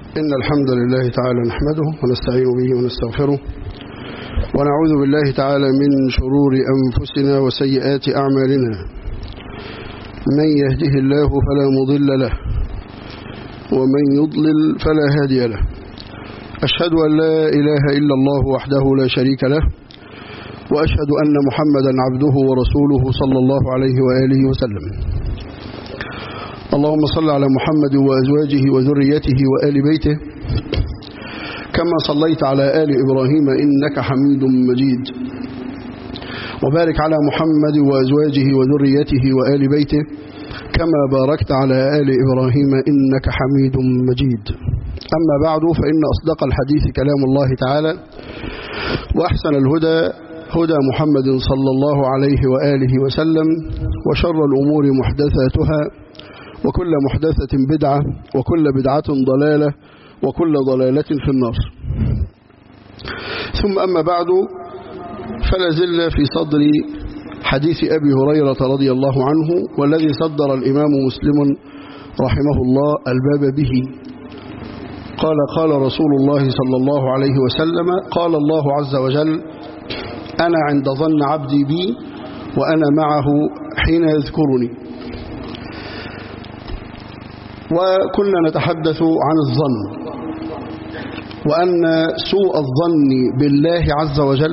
إن الحمد لله تعالى نحمده ونستعين به ونستغفره ونعوذ بالله تعالى من شرور أنفسنا وسيئات أعمالنا من يهده الله فلا مضل له ومن يضلل فلا هادي له أشهد أن لا إله إلا الله وحده لا شريك له وأشهد أن محمدا عبده ورسوله صلى الله عليه وآله وسلم اللهم صل على محمد وأزواجه وذريته وآل بيته كما صليت على آل إبراهيم إنك حميد مجيد وبارك على محمد وأزواجه وذريته وآل بيته كما باركت على آل إبراهيم إنك حميد مجيد أما بعد فإن أصدق الحديث كلام الله تعالى وأحسن الهدى هدى محمد صلى الله عليه وآله وسلم وشر الأمور محدثاتها وكل محدثة بدعة وكل بدعة ضلالة وكل ضلالة في النار ثم أما بعد فلا زل في صدر حديث أبي هريرة رضي الله عنه والذي صدر الإمام مسلم رحمه الله الباب به قال قال رسول الله صلى الله عليه وسلم قال الله عز وجل أنا عند ظن عبدي بي وأنا معه حين يذكرني وكنا نتحدث عن الظن وأن سوء الظن بالله عز وجل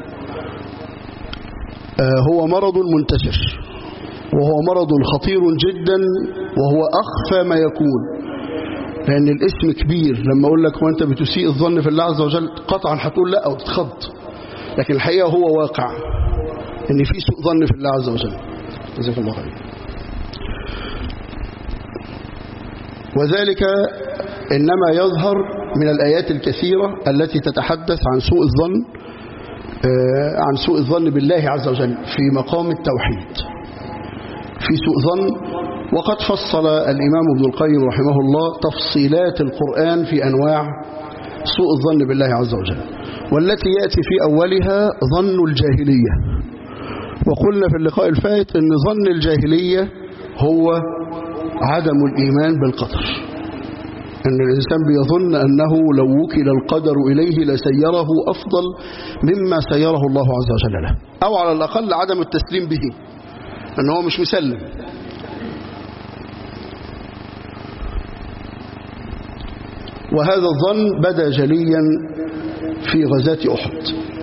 هو مرض منتشر وهو مرض خطير جدا وهو أخفى ما يكون لأن الاسم كبير لما أقول لك وأنت بتسيء الظن في الله عز وجل قطعا هتقول لا أو تتخض لكن الحقيقة هو واقع أن في سوء ظن في الله عز وجل جزاك الله خير وذلك إنما يظهر من الآيات الكثيرة التي تتحدث عن سوء الظن عن سوء الظن بالله عز وجل في مقام التوحيد في سوء ظن وقد فصل الإمام ابن القيم رحمه الله تفصيلات القرآن في أنواع سوء الظن بالله عز وجل والتي يأتي في أولها ظن الجاهلية وقلنا في اللقاء الفائت أن ظن الجاهلية هو عدم الإيمان بالقدر أن الإنسان بيظن أنه لو وكل القدر إليه لسيره أفضل مما سيره الله عز وجل له أو على الأقل عدم التسليم به أنه مش مسلم وهذا الظن بدا جليا في غزاة أحد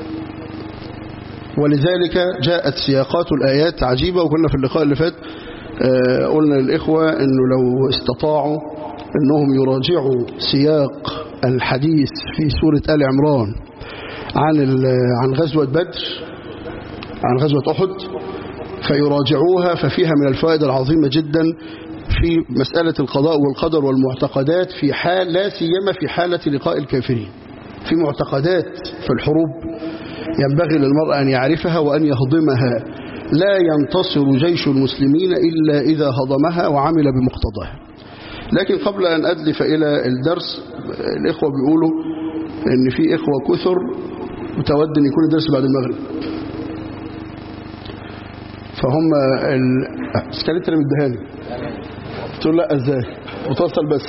ولذلك جاءت سياقات الآيات عجيبة وكنا في اللقاء اللي فات قلنا للإخوة أنه لو استطاعوا أنهم يراجعوا سياق الحديث في سورة آل عمران عن عن غزوة بدر عن غزوة أحد فيراجعوها ففيها من الفوائد العظيمة جدا في مسألة القضاء والقدر والمعتقدات في حال لا سيما في حالة لقاء الكافرين في معتقدات في الحروب ينبغي للمرء أن يعرفها وأن يهضمها لا ينتصر جيش المسلمين إلا إذا هضمها وعمل بمقتضاها لكن قبل أن أدلف إلى الدرس الإخوة بيقولوا إن في إخوة كثر متود أن يكون الدرس بعد المغرب فهم السكاليت اللي مديهاني قلت له لا ازاي وتوصل بس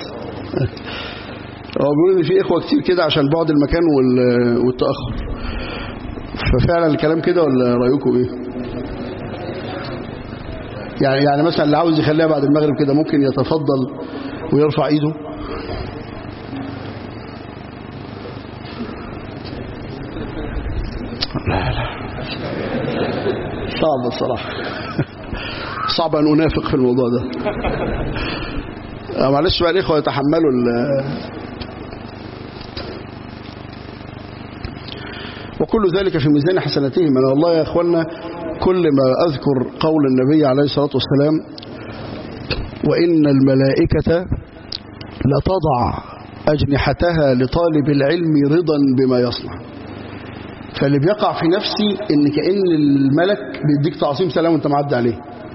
هو بيقول ان في اخوه كتير كده عشان بعد المكان والتاخر ففعلا الكلام كده ولا رايكم ايه يعني يعني مثلا اللي عاوز يخليها بعد المغرب كده ممكن يتفضل ويرفع ايده لا لا صعب الصراحه صعب أن أنافق في الموضوع ده معلش بقى الإخوة يتحملوا وكل ذلك في ميزان حسناتهم أنا والله يا أخوانا كل ما أذكر قول النبي عليه الصلاة والسلام وإن الملائكة لتضع أجنحتها لطالب العلم رضا بما يصنع فاللي بيقع في نفسي ان كأن الملك بيديك تعظيم سلام وانت معدي عليه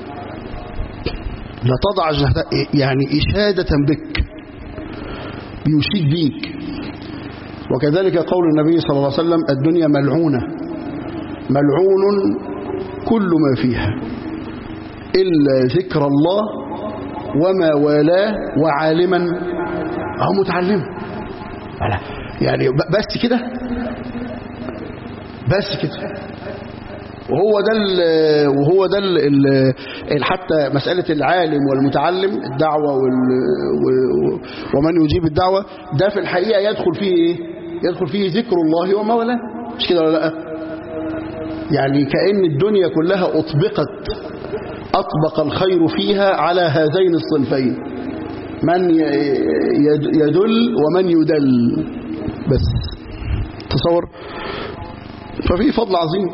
لا تضع يعني إشادة بك بيشيد بيك وكذلك قول النبي صلى الله عليه وسلم الدنيا ملعونة ملعون كل ما فيها إلا ذكر الله وما والاه وعالما أو متعلما يعني ب- بس كده بس كده وهو ده ال- وهو ده ال- ال- ال- حتى مسألة العالم والمتعلم الدعوة وال و- ومن يجيب الدعوة ده في الحقيقة يدخل فيه ايه يدخل فيه ذكر الله وما ولا مش كده ولا لا يعني كأن الدنيا كلها أطبقت أطبق الخير فيها على هذين الصنفين من ي- يد- يدل ومن يدل بس تصور ففي فضل عظيم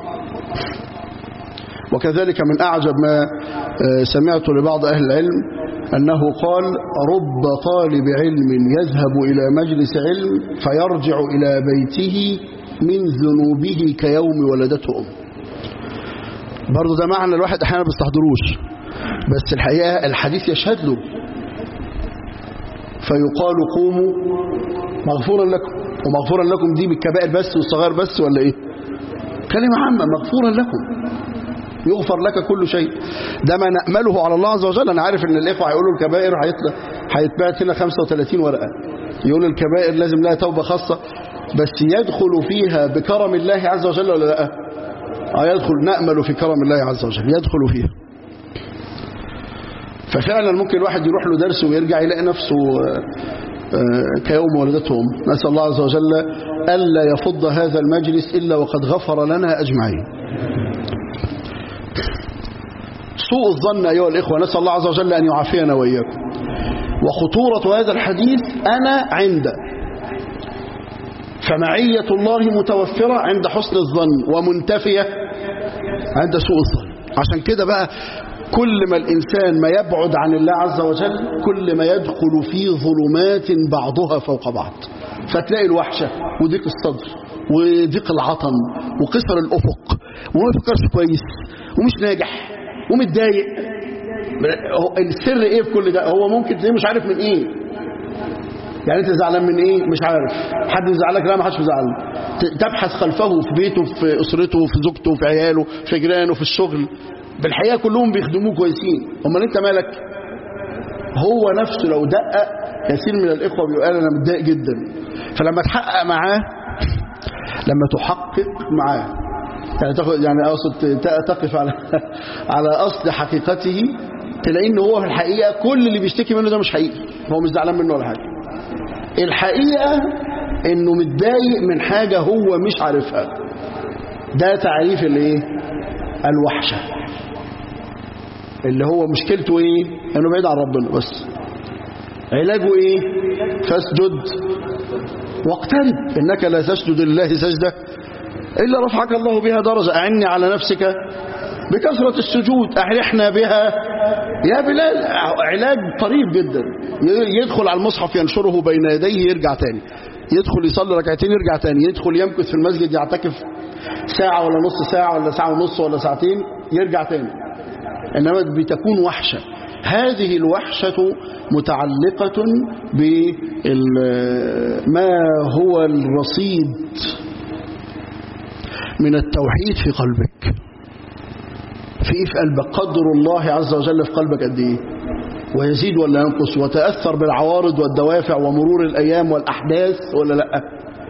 وكذلك من أعجب ما آه، سمعت لبعض أهل العلم أنه قال رب طالب علم يذهب إلى مجلس علم فيرجع إلى بيته من ذنوبه كيوم ولدته أم برضه ده معنى الواحد أحيانا ما بيستحضروش بس الحقيقة الحديث يشهد له فيقال قوموا مغفورا لكم ومغفورا لكم دي بالكبائر بس والصغائر بس ولا ايه كلمة عامة مغفورا لكم يغفر لك كل شيء ده ما نأمله على الله عز وجل أنا عارف إن الإخوة هيقولوا الكبائر هيطلع هيتبعت هنا 35 ورقة يقولوا الكبائر لازم لها توبة خاصة بس يدخل فيها بكرم الله عز وجل ولا لا آه يدخل نأمل في كرم الله عز وجل يدخل فيها ففعلا ممكن الواحد يروح له درس ويرجع يلاقي نفسه آه، آه، كيوم ولدته أم نسأل الله عز وجل ألا يفض هذا المجلس إلا وقد غفر لنا أجمعين سوء الظن أيها الإخوة نسأل الله عز وجل أن يعافينا وإياكم وخطورة هذا الحديث أنا عند فمعية الله متوفرة عند حسن الظن ومنتفية عند سوء الظن عشان كده بقى كل ما الإنسان ما يبعد عن الله عز وجل كل ما يدخل في ظلمات بعضها فوق بعض فتلاقي الوحشة وضيق الصدر وضيق العطن وقصر الأفق وما يفكرش كويس ومش ناجح ومتضايق هو السر ايه في كل ده هو ممكن تلاقيه مش عارف من ايه يعني انت زعلان من ايه مش عارف حد يزعلك لا ما حدش بيزعلك ت- تبحث خلفه في بيته في اسرته في زوجته في عياله في جيرانه في الشغل بالحقيقه كلهم بيخدموه كويسين امال انت مالك هو نفسه لو دقق كثير من الاخوه بيقول انا متضايق جدا فلما تحقق معاه لما تحقق معاه يعني تاخد يعني اقصد ت- تقف على على اصل حقيقته تلاقي ان هو في الحقيقه كل اللي بيشتكي منه ده مش حقيقي هو مش زعلان منه ولا حاجه الحقيقه انه متضايق من حاجه هو مش عارفها ده تعريف الايه الوحشه اللي هو مشكلته ايه انه بعيد عن ربنا بس علاجه ايه فاسجد واقترب انك لا تسجد لله سجده الا رفعك الله بها درجه اعني على نفسك بكثرة السجود أحرحنا بها يا بلال علاج قريب جدا يدخل على المصحف ينشره بين يديه يرجع تاني يدخل يصلي ركعتين يرجع تاني يدخل يمكث في المسجد يعتكف ساعة ولا نص ساعة ولا ساعة ونص ولا ساعتين يرجع تاني إنما بتكون وحشة هذه الوحشة متعلقة بما هو الرصيد من التوحيد في قلبك في ايه في قلبك قدر الله عز وجل في قلبك قد ايه ويزيد ولا ينقص وتأثر بالعوارض والدوافع ومرور الأيام والأحداث ولا لا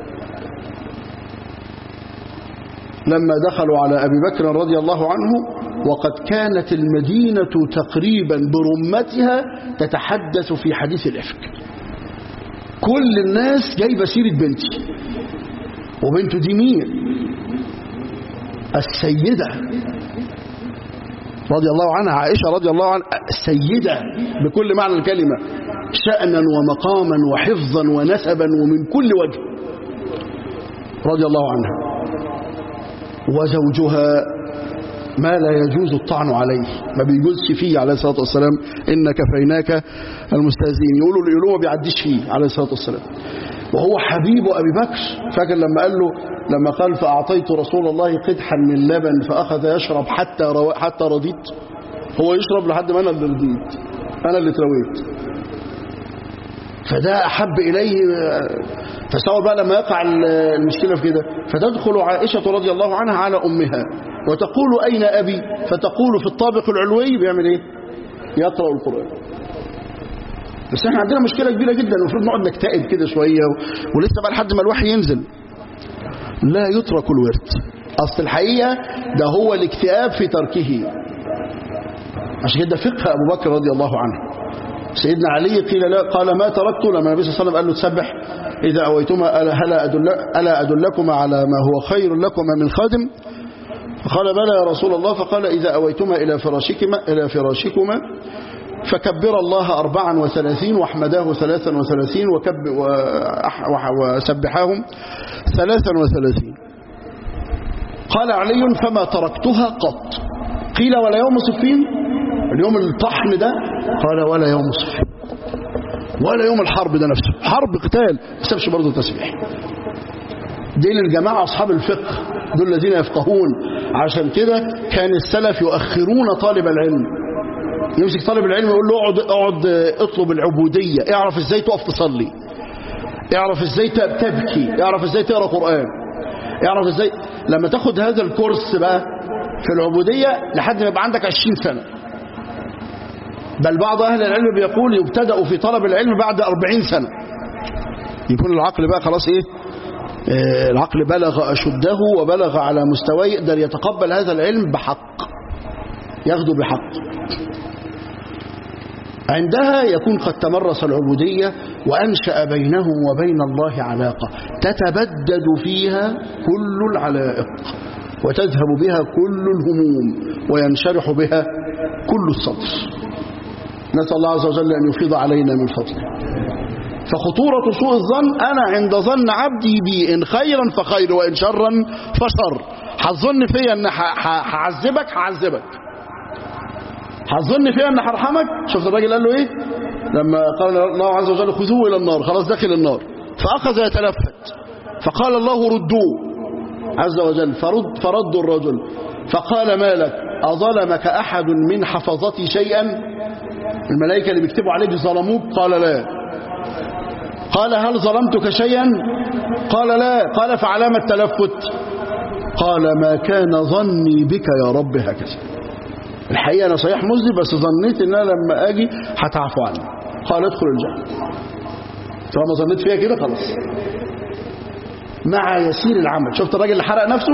لما دخلوا على أبي بكر رضي الله عنه وقد كانت المدينة تقريبا برمتها تتحدث في حديث الإفك كل الناس جايبة سيرة بنتي وبنته دي مين السيدة رضي الله عنها عائشة رضي الله عنها السيدة بكل معنى الكلمة شأنا ومقاما وحفظا ونسبا ومن كل وجه رضي الله عنها وزوجها ما لا يجوز الطعن عليه ما بيجوزش فيه عليه الصلاة والسلام إن كفيناك المستهزئين يقولوا يقولوا ما بيعديش فيه عليه الصلاة والسلام وهو حبيب أبي بكر فاكر لما قال له لما قال فأعطيت رسول الله قدحا من لبن فأخذ يشرب حتى رو... حتى رضيت هو يشرب لحد ما أنا اللي رضيت أنا اللي اترويت فده أحب إليه تصور بقى لما يقع المشكلة في كده فتدخل عائشة رضي الله عنها على أمها وتقول أين أبي فتقول في الطابق العلوي بيعمل إيه يقرأ القرآن بس احنا عندنا مشكلة كبيرة جدا المفروض نقعد نكتئب كده شوية و... ولسه بقى لحد ما الوحي ينزل لا يترك الورد أصل الحقيقة ده هو الاكتئاب في تركه عشان كده فقه أبو بكر رضي الله عنه سيدنا علي قيل لا قال ما تركت لما النبي صلى الله عليه وسلم قال له تسبح إذا أويتما ألا, أدل ألا أدلكما على ما هو خير لكما من خادم فقال بلى يا رسول الله فقال إذا أويتما إلى فراشكما, إلى فراشكما فكبر الله أربعا وثلاثين واحمداه ثلاثا وثلاثين وكب وسبحاهم ثلاثا وثلاثين قال علي فما تركتها قط قيل ولا يوم صفين اليوم الطحن ده قال ولا يوم صفين ولا يوم الحرب ده نفسه حرب قتال ما سابش برضه تسبيح دين الجماعة أصحاب الفقه دول الذين يفقهون عشان كده كان السلف يؤخرون طالب العلم يمسك طالب العلم يقول له اقعد اقعد اطلب العبودية اعرف ازاي تقف تصلي اعرف ازاي تبكي اعرف ازاي تقرا قرآن اعرف ازاي لما تاخد هذا الكورس بقى في العبودية لحد ما يبقى عندك 20 سنة بل بعض أهل العلم بيقول يبتدأ في طلب العلم بعد 40 سنة يكون العقل بقى خلاص ايه آه العقل بلغ أشده وبلغ على مستوى يقدر يتقبل هذا العلم بحق ياخده بحق عندها يكون قد تمرس العبودية وأنشأ بينهم وبين الله علاقة تتبدد فيها كل العلائق وتذهب بها كل الهموم وينشرح بها كل الصدر نسأل الله عز وجل أن يفيض علينا من فضله فخطورة سوء الظن أنا عند ظن عبدي بي إن خيرا فخير وإن شرا فشر هتظن فيا أن هعذبك هعذبك هتظن فيا أن هرحمك شفت الراجل قال له إيه لما قال الله عز وجل خذوه إلى النار خلاص داخل النار فأخذ يتلفت فقال الله ردوه عز وجل فرد فردوا الرجل فقال ما لك أظلمك أحد من حفظتي شيئا الملائكة اللي بيكتبوا عليك ظلموك قال لا قال هل ظلمتك شيئا قال لا قال فعلام التلفت قال ما كان ظني بك يا رب هكذا الحقيقة أنا صحيح مذنب بس ظنيت إن أنا لما أجي هتعفو عني قال ادخل الجنة طالما ظنيت فيها كده خلاص مع يسير العمل شفت الراجل اللي حرق نفسه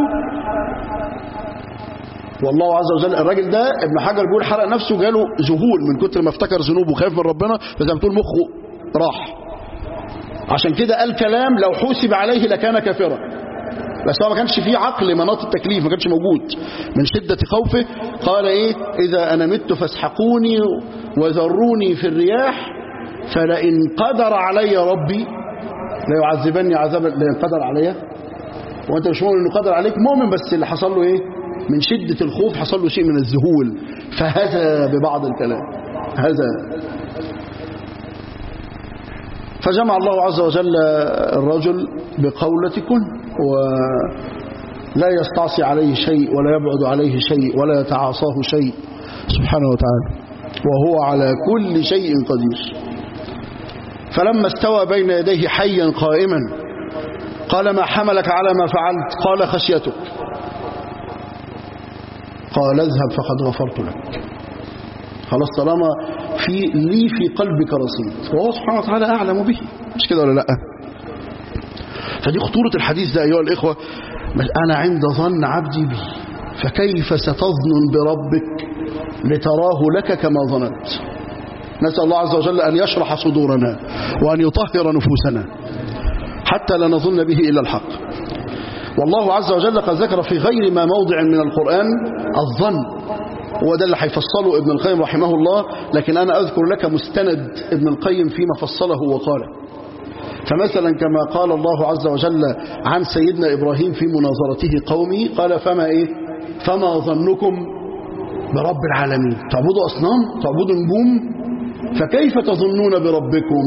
والله عز وجل الراجل ده ابن حجر بيقول حرق نفسه جاله ذهول من كتر ما افتكر ذنوبه وخاف من ربنا فزي ما تقول مخه راح عشان كده قال كلام لو حوسب عليه لكان كافرا بس هو ما كانش فيه عقل مناط التكليف ما كانش موجود من شدة خوفه قال ايه اذا انا مت فاسحقوني وذروني في الرياح فلئن قدر علي ربي لا يعذبني عذابا لئن قدر علي وانت مش مؤمن انه قدر عليك مؤمن بس اللي حصل له ايه من شدة الخوف حصل له شيء من الذهول فهذا ببعض الكلام هذا فجمع الله عز وجل الرجل بقولة كن ولا يستعصي عليه شيء ولا يبعد عليه شيء ولا يتعاصاه شيء سبحانه وتعالى وهو على كل شيء قدير فلما استوى بين يديه حيا قائما قال ما حملك على ما فعلت قال خشيتك قال اذهب فقد غفرت لك خلاص طالما في لي في قلبك رصيد وهو سبحانه وتعالى أعلم به مش كده ولا لا فدي خطورة الحديث ده أيها الإخوة أنا عند ظن عبدي بي فكيف ستظن بربك لتراه لك كما ظننت نسأل الله عز وجل أن يشرح صدورنا وأن يطهر نفوسنا حتى لا نظن به إلا الحق والله عز وجل قد ذكر في غير ما موضع من القرآن الظن وده اللي هيفصله ابن القيم رحمه الله لكن أنا أذكر لك مستند ابن القيم فيما فصله وقاله فمثلا كما قال الله عز وجل عن سيدنا إبراهيم في مناظرته قومه قال فما إيه فما ظنكم برب العالمين تعبدوا أصنام تعبدوا نجوم فكيف تظنون بربكم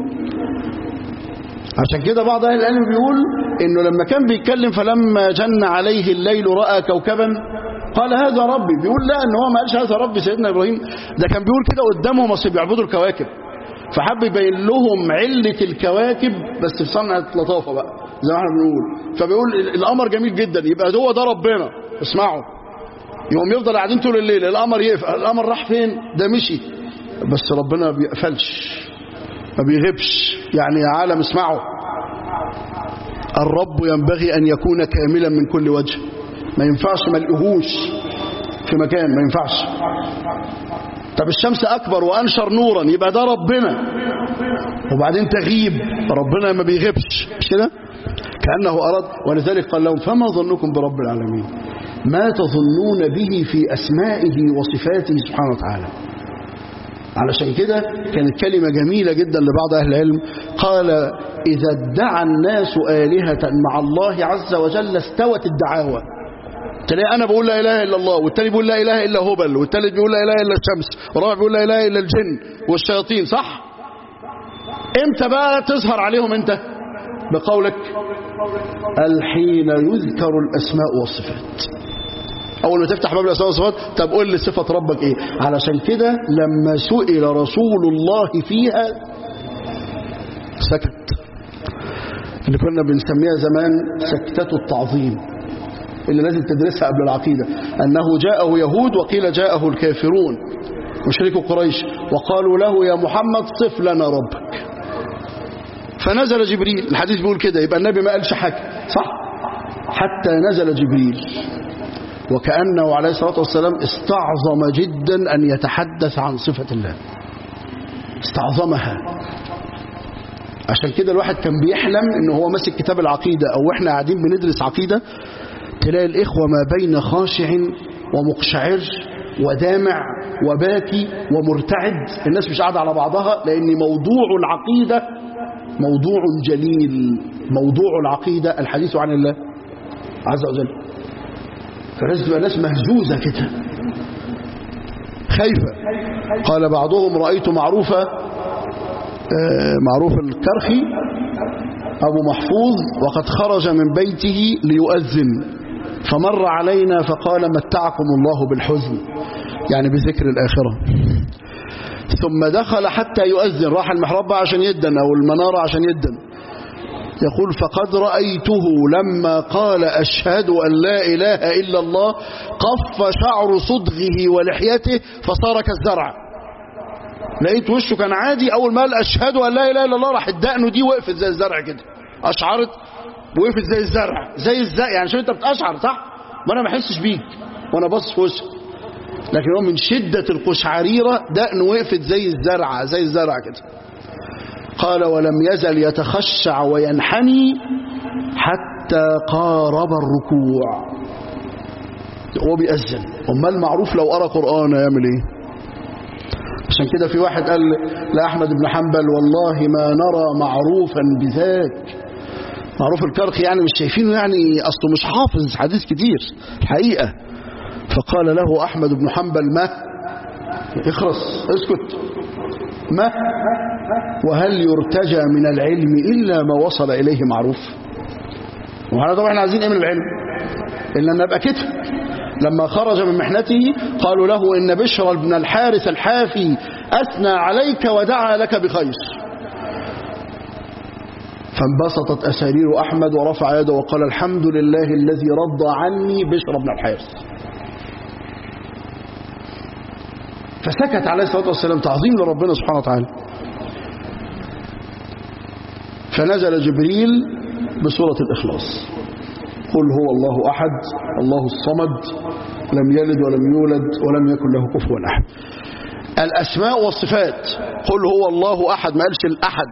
عشان كده بعض أهل العلم بيقول إنه لما كان بيتكلم فلما جن عليه الليل رأى كوكبا قال هذا ربي بيقول لا ان هو ما قالش هذا ربي سيدنا ابراهيم ده كان بيقول كده قدامهم اصل بيعبدوا الكواكب فحب يبين لهم علة الكواكب بس في صنعة لطافة بقى زي ما احنا بنقول فبيقول القمر جميل جدا يبقى هو ده ربنا اسمعوا يقوم يفضل قاعدين طول الليل القمر يقفل القمر راح فين ده مشي بس ربنا ما بيقفلش ما بيغيبش يعني يا عالم اسمعوا الرب ينبغي أن يكون كاملا من كل وجه ما ينفعش ما لقيهوش في مكان ما ينفعش طب الشمس أكبر وأنشر نورا يبقى ده ربنا وبعدين تغيب ربنا ما بيغيبش مش كده كأنه أراد ولذلك قال لهم فما ظنكم برب العالمين ما تظنون به في أسمائه وصفاته سبحانه وتعالى علشان كده كانت كلمة جميلة جدا لبعض أهل العلم قال إذا ادعى الناس آلهة مع الله عز وجل استوت الدعاوى تلاقي أنا بقول لا إله إلا الله والتاني بيقول لا إله إلا هبل والتالت بيقول لا إله إلا الشمس والرابع بيقول لا إله إلا الجن والشياطين صح امتى بقى تظهر عليهم انت بقولك الحين يذكر الأسماء والصفات أول ما تفتح باب الأسماء والصفات طب قول لي صفة ربك إيه علشان كده لما سئل رسول الله فيها سكت اللي كنا بنسميها زمان سكتة التعظيم اللي لازم تدرسها قبل العقيدة أنه جاءه يهود وقيل جاءه الكافرون مشرك قريش وقالوا له يا محمد صف لنا ربك فنزل جبريل الحديث بيقول كده يبقى النبي ما قالش حاجة صح حتى نزل جبريل وكأنه عليه الصلاة والسلام استعظم جدا أن يتحدث عن صفة الله استعظمها عشان كده الواحد كان بيحلم ان هو ماسك كتاب العقيدة او احنا قاعدين بندرس عقيدة تلاقي الإخوة ما بين خاشع ومقشعر ودامع وباكي ومرتعد الناس مش قاعدة على بعضها لأن موضوع العقيدة موضوع جليل موضوع العقيدة الحديث عن الله عز وجل فلازم تبقى ناس مهزوزة كده خايفة قال بعضهم رأيت معروفة معروف الكرخي أبو محفوظ وقد خرج من بيته ليؤذن فمر علينا فقال متعكم الله بالحزن يعني بذكر الآخرة ثم دخل حتى يؤذن راح المحراب بقى عشان يدن أو المنارة عشان يدن يقول فقد رأيته لما قال أشهد أن لا إله إلا الله قف شعر صدغه ولحيته فصار كالزرع لقيت وشه كان عادي أول ما قال أشهد أن لا إله إلا الله راح الدقنه دي وقفت زي الزرع كده أشعرت وقفت زي الزرع زي الزرع يعني شو أنت بتأشعر صح ما أنا ما أحسش بيك وأنا باصص في وشك لكن هو من شدة القشعريرة دقنه وقفت زي الزرعة زي الزرع كده قال ولم يزل يتخشع وينحني حتى قارب الركوع هو بيأذن امال معروف لو قرأ قرآن يعمل ايه عشان كده في واحد قال لأحمد بن حنبل والله ما نرى معروفا بذاك معروف الكرخ يعني مش شايفينه يعني أصله مش حافظ حديث كتير الحقيقة فقال له أحمد بن حنبل ما اخرس اسكت ما وهل يرتجى من العلم إلا ما وصل إليه معروف وهذا طبعا احنا عايزين ايه من العلم إلا أن نبقى كده لما خرج من محنته قالوا له إن بشر بن الحارث الحافي أثنى عليك ودعا لك بخير فانبسطت أسارير أحمد ورفع يده وقال الحمد لله الذي رضى عني بشر بن الحارث فسكت عليه الصلاة والسلام تعظيم لربنا سبحانه وتعالى فنزل جبريل بسورة الإخلاص قل هو الله أحد الله الصمد لم يلد ولم يولد ولم يكن له كفوا أحد الأسماء والصفات قل هو الله أحد ما قالش الأحد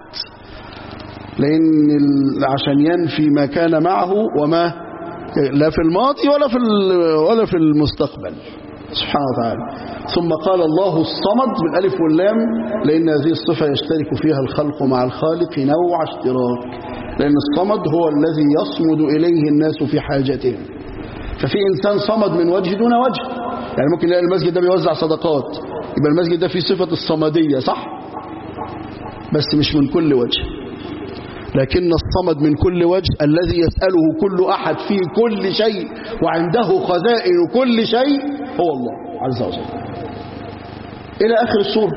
لأن عشان ينفي ما كان معه وما لا في الماضي ولا في ولا في المستقبل سبحانه وتعالى ثم قال الله الصمد بالالف واللام لأن هذه الصفة يشترك فيها الخلق مع الخالق نوع اشتراك لأن الصمد هو الذي يصمد إليه الناس في حاجتهم ففي إنسان صمد من وجه دون وجه يعني ممكن يلاقي المسجد ده بيوزع صدقات يبقى المسجد ده فيه صفة الصمدية صح بس مش من كل وجه لكن الصمد من كل وجه الذي يسأله كل أحد في كل شيء وعنده خزائن كل شيء هو الله عز وجل إلى آخر السورة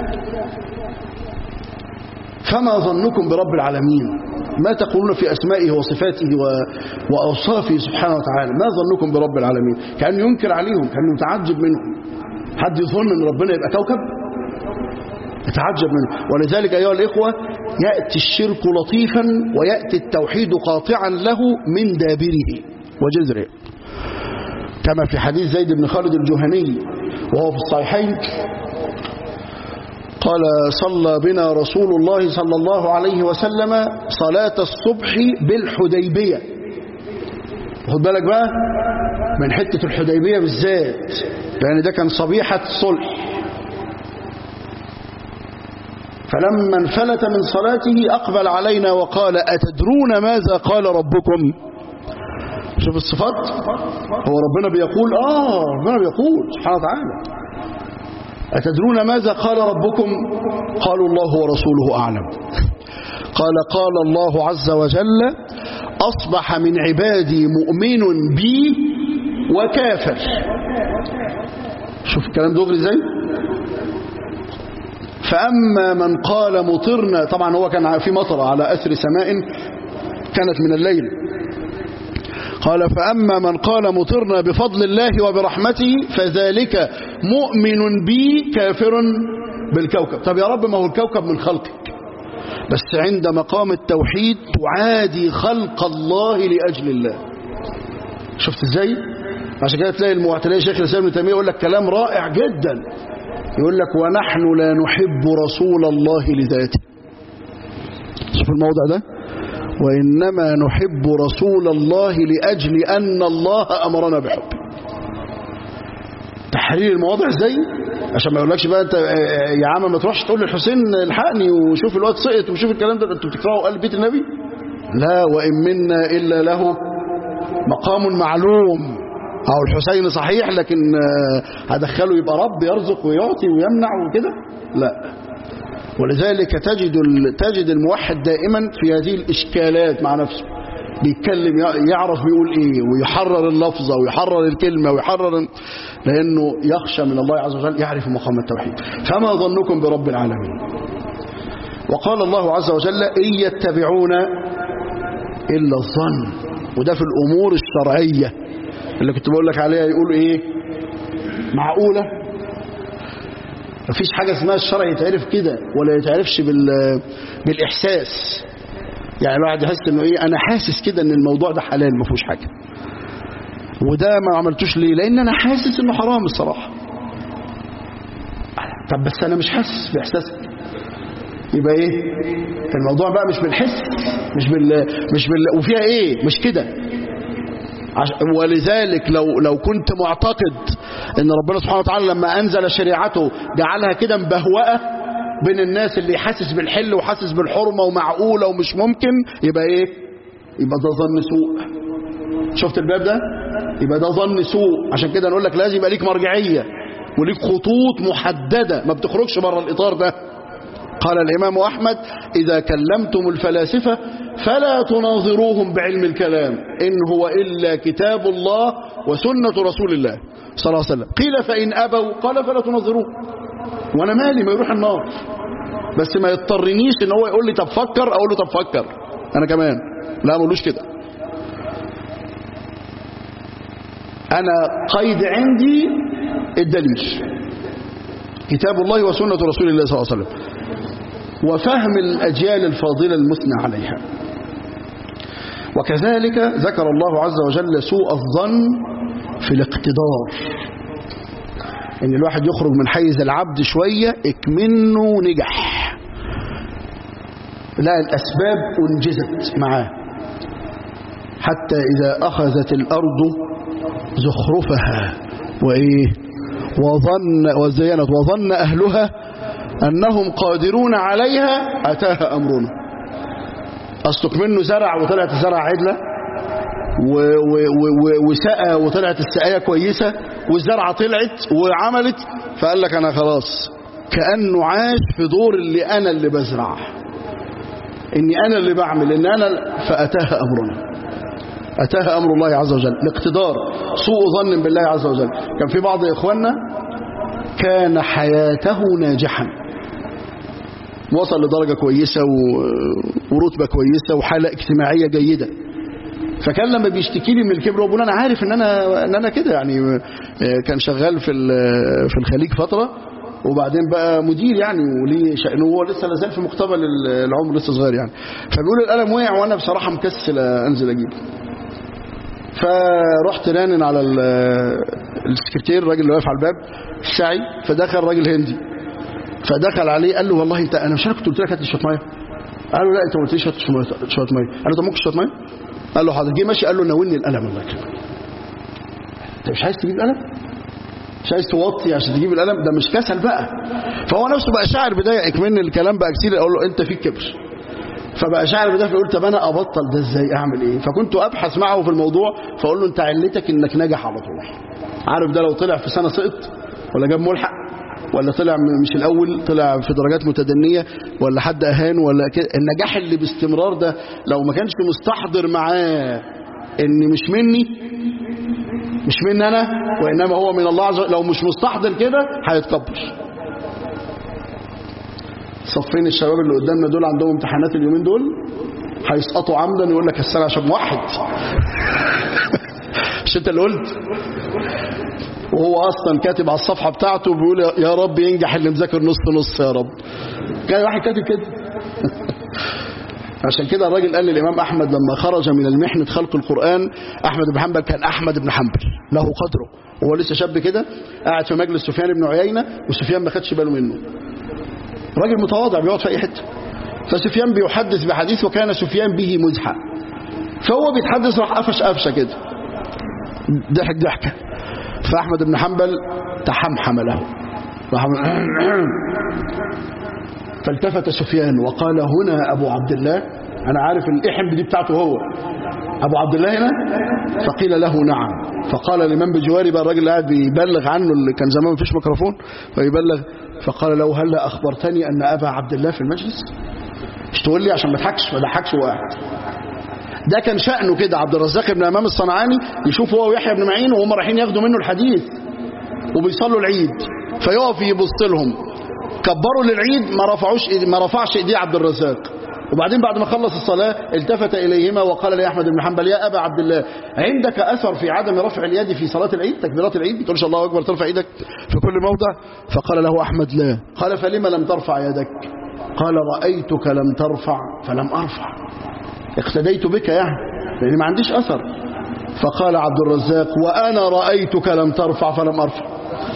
فما ظنكم برب العالمين ما تقولون في أسمائه وصفاته و... وأوصافه سبحانه وتعالى ما ظنكم برب العالمين كان ينكر عليهم كان متعجب منهم حد يظن أن ربنا يبقى كوكب يتعجب منه ولذلك أيها الإخوة يأتي الشرك لطيفا ويأتي التوحيد قاطعا له من دابره وجذره كما في حديث زيد بن خالد الجهني وهو في الصحيحين قال صلى بنا رسول الله صلى الله عليه وسلم صلاة الصبح بالحديبية خد بالك بقى من حتة الحديبية بالذات لأن ده كان صبيحة صلح فلما انفلت من صلاته أقبل علينا وقال أتدرون ماذا قال ربكم شوف الصفات هو ربنا بيقول آه ربنا بيقول سبحانه وتعالى أتدرون ماذا قال ربكم قالوا الله ورسوله أعلم قال قال الله عز وجل أصبح من عبادي مؤمن بي وكافر شوف الكلام دغري ازاي فأما من قال مطرنا طبعا هو كان في مطر على أثر سماء كانت من الليل قال فأما من قال مطرنا بفضل الله وبرحمته فذلك مؤمن بي كافر بالكوكب طب يا رب ما هو الكوكب من خلقك بس عند مقام التوحيد تعادي خلق الله لأجل الله شفت ازاي عشان كده تلاقي المعتلية شيخ الإسلام ابن تيمية يقول لك كلام رائع جدا يقول لك ونحن لا نحب رسول الله لذاته شوف الموضع ده وإنما نحب رسول الله لأجل أن الله أمرنا بحبه تحرير المواضع ازاي عشان ما يقولكش بقى انت يا عم ما تروحش تقول للحسين الحقني وشوف الواد سقط وشوف الكلام ده انتوا بتكرهوا قلب بيت النبي لا وإن منا إلا له مقام معلوم أو الحسين صحيح لكن هدخله يبقى رب يرزق ويعطي ويمنع وكده لا ولذلك تجد تجد الموحد دائما في هذه الإشكالات مع نفسه بيتكلم يعرف بيقول ايه ويحرر اللفظة ويحرر الكلمة ويحرر لأنه يخشى من الله عز وجل يعرف مقام التوحيد فما ظنكم برب العالمين وقال الله عز وجل إن يتبعون إلا الظن وده في الأمور الشرعية اللي كنت بقول لك عليها يقول ايه معقولة مفيش حاجة اسمها الشرع يتعرف كده ولا يتعرفش بال... بالإحساس يعني الواحد يحس انه ايه انا حاسس كده ان الموضوع ده حلال ما فيهوش حاجة وده ما عملتوش ليه لان انا حاسس انه حرام الصراحة طب بس انا مش حاسس باحساسك يبقى ايه الموضوع بقى مش بالحس مش بال مش بال وفيها ايه مش كده ولذلك لو لو كنت معتقد ان ربنا سبحانه وتعالى لما انزل شريعته جعلها كده مبهوأه بين الناس اللي حاسس بالحل وحاسس بالحرمه ومعقوله ومش ممكن يبقى ايه يبقى ده ظن سوء شفت الباب ده يبقى ده ظن سوء عشان كده نقول لك لازم يبقى ليك مرجعيه وليك خطوط محدده ما بتخرجش بره الاطار ده قال الإمام أحمد إذا كلمتم الفلاسفة فلا تناظروهم بعلم الكلام إن هو إلا كتاب الله وسنة رسول الله صلى الله عليه وسلم قيل فإن أبوا قال فلا تناظروه وأنا مالي ما يروح النار بس ما يضطرنيش إن هو يقول لي طب فكر أقول له طب فكر أنا كمان لا ما أقولوش كده أنا قيد عندي الدليل كتاب الله وسنة رسول الله صلى الله عليه وسلم وفهم الأجيال الفاضلة المثنى عليها وكذلك ذكر الله عز وجل سوء الظن في الاقتدار ان الواحد يخرج من حيز العبد شوية اكمنه نجح لا الأسباب أنجزت معاه حتى إذا أخذت الأرض زخرفها وإيه وظن وزينت وظن أهلها أنهم قادرون عليها أتاها أمرنا أصلك منه زرع وطلعت زرع عدلة وسقى وطلعت السقاية كويسة والزرعة طلعت وعملت فقال لك أنا خلاص كأنه عاش في دور اللي أنا اللي بزرع إني أنا اللي بعمل إن أنا فأتاها أمرنا أتاها أمر الله عز وجل الاقتدار سوء ظن بالله عز وجل كان في بعض إخواننا كان حياته ناجحا وصل لدرجة كويسة ورتبة كويسة وحالة اجتماعية جيدة فكان لما بيشتكي لي من الكبر وبقول انا عارف ان انا ان انا كده يعني كان شغال في في الخليج فترة وبعدين بقى مدير يعني وليه شأنه وهو لسه لازال في مقتبل العمر لسه صغير يعني فبيقول القلم وقع وانا بصراحه مكسل انزل اجيبه فرحت رانن على ال- السكرتير الراجل اللي واقف على الباب السعي فدخل راجل هندي فدخل عليه قال له والله انت انا مش انا كنت قلت لك هات لي شويه ميه قال له لا انت ما قلتليش هات لي شويه شوية ميه قال له طب ممكن شويه ميه قال له حاضر جه ماشي قال له ناولني القلم الله يكرمك انت مش عايز تجيب قلم مش عايز توطي عشان تجيب القلم ده مش كسل بقى فهو نفسه بقى شاعر بدايه اكمن الكلام بقى كتير اقول له انت فيك كبر فبقى شاعر بدايه فقلت طب انا ابطل ده ازاي اعمل ايه فكنت ابحث معه في الموضوع فاقول له انت علتك انك نجح على طول عارف ده لو طلع في سنه سقط ولا جاب ملحق ولا طلع م- مش الاول طلع في درجات متدنيه ولا حد اهان ولا كده النجاح اللي باستمرار ده لو ما كانش مستحضر معاه ان مش مني مش مني انا وانما هو من الله عز وجل لو مش مستحضر كده هيتكبر صفين الشباب اللي قدامنا دول عندهم امتحانات اليومين دول هيسقطوا عمدا يقول لك السنه عشان موحد مش انت اللي قلت وهو اصلا كاتب على الصفحه بتاعته بيقول يا رب ينجح اللي مذاكر نص نص يا رب كان واحد كاتب كده عشان كده الراجل قال للامام احمد لما خرج من المحنه خلق القران احمد بن حنبل كان احمد بن حنبل له قدره وهو لسه شاب كده قاعد في مجلس سفيان بن عيينه وسفيان ما خدش باله منه راجل متواضع بيقعد في اي حته فسفيان بيحدث بحديث وكان سفيان به مزحة فهو بيتحدث راح قفش قفشه كده ضحك ضحكه فاحمد بن حنبل تحمحم له راح فالتفت سفيان وقال هنا ابو عبد الله انا عارف الاحم دي بتاعته هو ابو عبد الله هنا فقيل له نعم فقال لمن بجواري بقى الراجل اللي قاعد بيبلغ عنه اللي كان زمان مفيش ميكروفون فيبلغ فقال له هل اخبرتني ان ابا عبد الله في المجلس مش تقول لي عشان ما اضحكش ما اضحكش هو قاعد ده كان شأنه كده عبد الرزاق بن امام الصنعاني يشوف هو ويحيى بن معين وهم رايحين ياخدوا منه الحديث وبيصلوا العيد فيقف يبص لهم كبروا للعيد ما رفعوش ما رفعش ايديه عبد الرزاق وبعدين بعد ما خلص الصلاة التفت إليهما وقال لأحمد بن حنبل يا أبا عبد الله عندك أثر في عدم رفع اليد في صلاة العيد تكبيرات العيد بتقولش الله أكبر ترفع إيدك في كل موضع فقال له أحمد لا قال فلما لم ترفع يدك قال رأيتك لم ترفع فلم أرفع اقتديت بك يعني لأن ما عنديش أثر فقال عبد الرزاق وأنا رأيتك لم ترفع فلم أرفع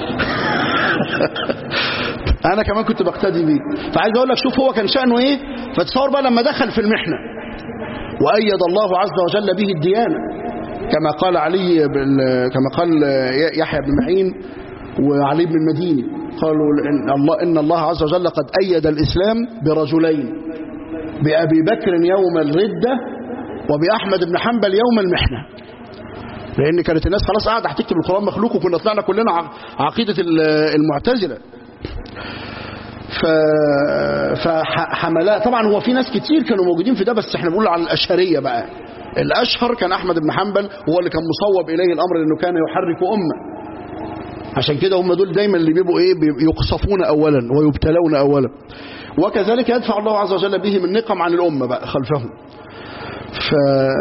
انا كمان كنت بقتدي بيه فعايز اقول لك شوف هو كان شأنه ايه فتصور بقى لما دخل في المحنة وأيد الله عز وجل به الديانة كما قال علي بن كما قال يحيى بن معين وعلي بن المديني قالوا إن الله إن الله عز وجل قد أيد الإسلام برجلين بأبي بكر يوم الردة وبأحمد بن حنبل يوم المحنة لأن كانت الناس خلاص قاعدة هتكتب القرآن مخلوق وكنا طلعنا كلنا ع- عقيدة المعتزلة ف... فحملاء طبعا هو في ناس كتير كانوا موجودين في ده بس احنا بنقول على الأشهرية بقى الأشهر كان أحمد بن حنبل هو اللي كان مصوب إليه الأمر لأنه كان يحرك أمة عشان كده هم دول دايما اللي بيبقوا ايه بيبقوا يقصفون اولا ويبتلون اولا وكذلك يدفع الله عز وجل بهم النقم عن الامه بقى خلفهم ف...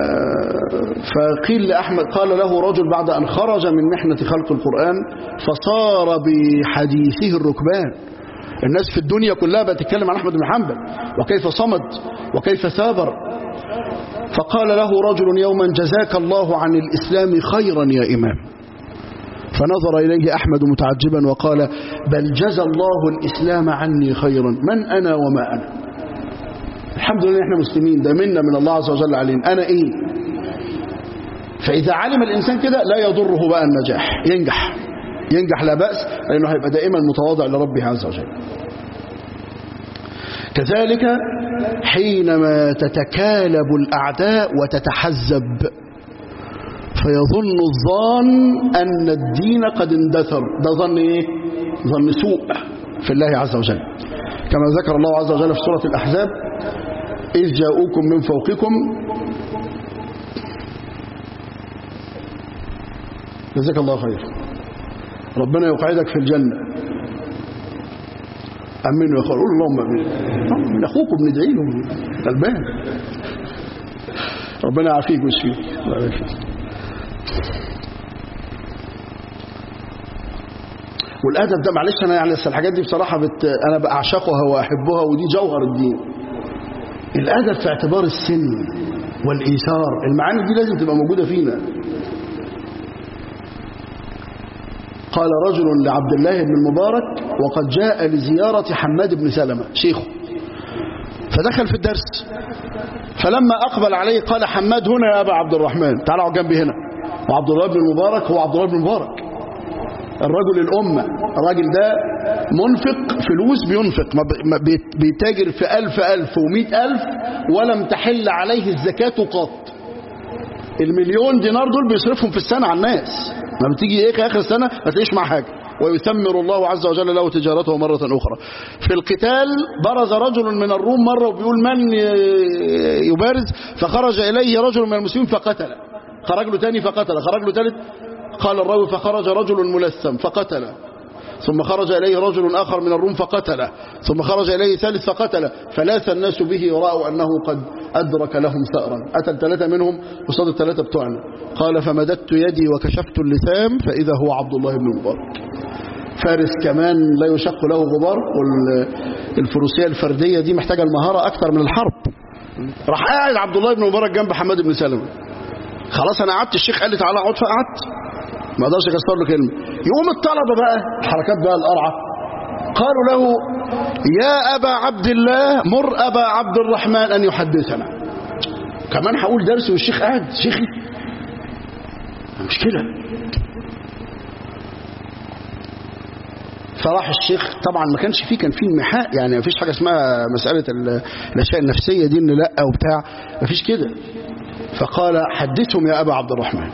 فقيل لأحمد قال له رجل بعد أن خرج من محنة خلق القرآن فصار بحديثه الركبان الناس في الدنيا كلها بتتكلم عن أحمد بن حنبل وكيف صمد وكيف ثابر فقال له رجل يوما جزاك الله عن الإسلام خيرا يا إمام فنظر إليه أحمد متعجبا وقال بل جزى الله الإسلام عني خيرا من أنا وما أنا الحمد لله احنا مسلمين ده منا من الله عز وجل علينا أنا إيه فإذا علم الإنسان كده لا يضره بقى النجاح ينجح ينجح لا بأس لأنه هيبقى دائما متواضع لربه عز وجل كذلك حينما تتكالب الأعداء وتتحزب فيظن الظان أن الدين قد اندثر ده ظن إيه؟ ظن سوء في الله عز وجل كما ذكر الله عز وجل في سورة الأحزاب إذ جاءوكم من فوقكم جزاك الله خير ربنا يقعدك في الجنة أمين يا قول اللهم أمين من أخوكم ندعي له غلبان ربنا يعافيك ويشفيك الله يبارك فيك. والادب ده معلش انا يعني الحاجات دي بصراحه بت... انا بعشقها واحبها ودي جوهر الدين الادب في اعتبار السن والايثار المعاني دي لازم تبقى موجوده فينا قال رجل لعبد الله بن المبارك وقد جاء لزيارة حماد بن سلمة شيخه فدخل في الدرس فلما أقبل عليه قال حماد هنا يا أبا عبد الرحمن تعال اقعد جنبي هنا وعبد الله بن المبارك هو عبد الله بن المبارك الرجل الأمة الراجل ده منفق فلوس بينفق ما بيتاجر في ألف ألف ومئة ألف ولم تحل عليه الزكاة قط المليون دينار دول بيصرفهم في السنة على الناس لما بتيجي ايه اخر السنة ما تلاقيش مع حاجة ويثمر الله عز وجل له تجارته مرة أخرى في القتال برز رجل من الروم مرة وبيقول من يبارز فخرج إليه رجل من المسلمين فقتل خرج له تاني فقتل خرج له ثالث قال الراوي فخرج رجل ملثم فقتل ثم خرج إليه رجل آخر من الروم فقتله ثم خرج إليه ثالث فقتله فلاث الناس به ورأوا أنه قد أدرك لهم ثأرا أتى الثلاثة منهم قصاد الثلاثة بتوعنا قال فمددت يدي وكشفت اللثام فإذا هو عبد الله بن مبارك فارس كمان لا يشق له غبار والفروسية الفردية دي محتاجة المهارة أكثر من الحرب راح قاعد عبد الله بن مبارك جنب حماد بن سلمة خلاص أنا قعدت الشيخ قال لي تعالى اقعد فقعدت ما اقدرش اكسر له كلمه يقوم الطلبه بقى الحركات بقى القرعه قالوا له يا ابا عبد الله مر ابا عبد الرحمن ان يحدثنا كمان هقول درس والشيخ قاعد شيخي مشكله فراح الشيخ طبعا ما كانش فيه كان فيه انمحاء يعني ما فيش حاجه اسمها مساله الاشياء النفسيه دي ان لا وبتاع ما فيش كده فقال حدثهم يا ابا عبد الرحمن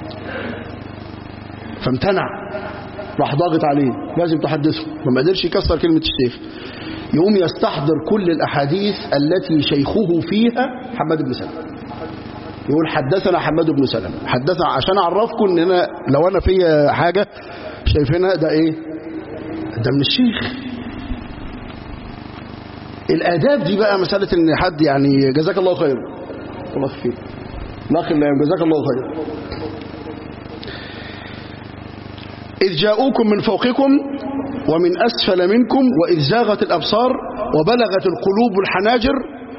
فامتنع راح ضاغط عليه لازم تحدثه وما قدرش يكسر كلمة الشيخ يقوم يستحضر كل الأحاديث التي شيخه فيها حماد بن سلمة يقول حدثنا حماد بن سلمة حدثنا عشان أعرفكم إن أنا لو أنا في حاجة شايفينها ده إيه ده من الشيخ الآداب دي بقى مسألة إن حد يعني جزاك الله خير الله خير لا خير جزاك الله خير إذ جاءوكم من فوقكم ومن أسفل منكم وإذ زاغت الأبصار وبلغت القلوب الحناجر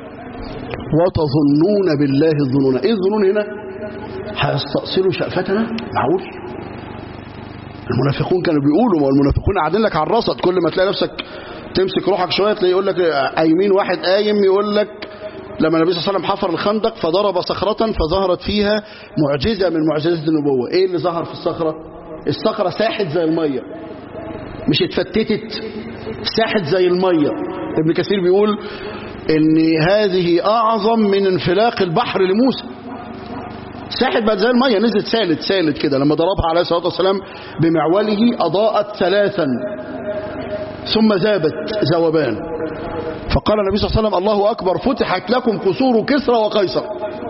وتظنون بالله الظنون إيه الظنون هنا هيستأصلوا شأفتنا معقول المنافقون كانوا بيقولوا ما المنافقون قاعدين لك على الرصد كل ما تلاقي نفسك تمسك روحك شوية تلاقي يقول لك قايمين واحد قايم يقول لك لما النبي صلى الله عليه وسلم حفر الخندق فضرب صخرة فظهرت فيها معجزة من معجزات النبوة ايه اللي ظهر في الصخرة الصخرة ساحت زي المية مش اتفتتت ساحت زي المية ابن كثير بيقول ان هذه اعظم من انفلاق البحر لموسى ساحت بقت زي المية نزلت سالت سالت كده لما ضربها عليه الصلاة والسلام بمعوله أضاءت ثلاثا ثم ذابت ذوبان فقال النبي صلى الله عليه وسلم الله أكبر فتحت لكم قصور كسرى وقيصر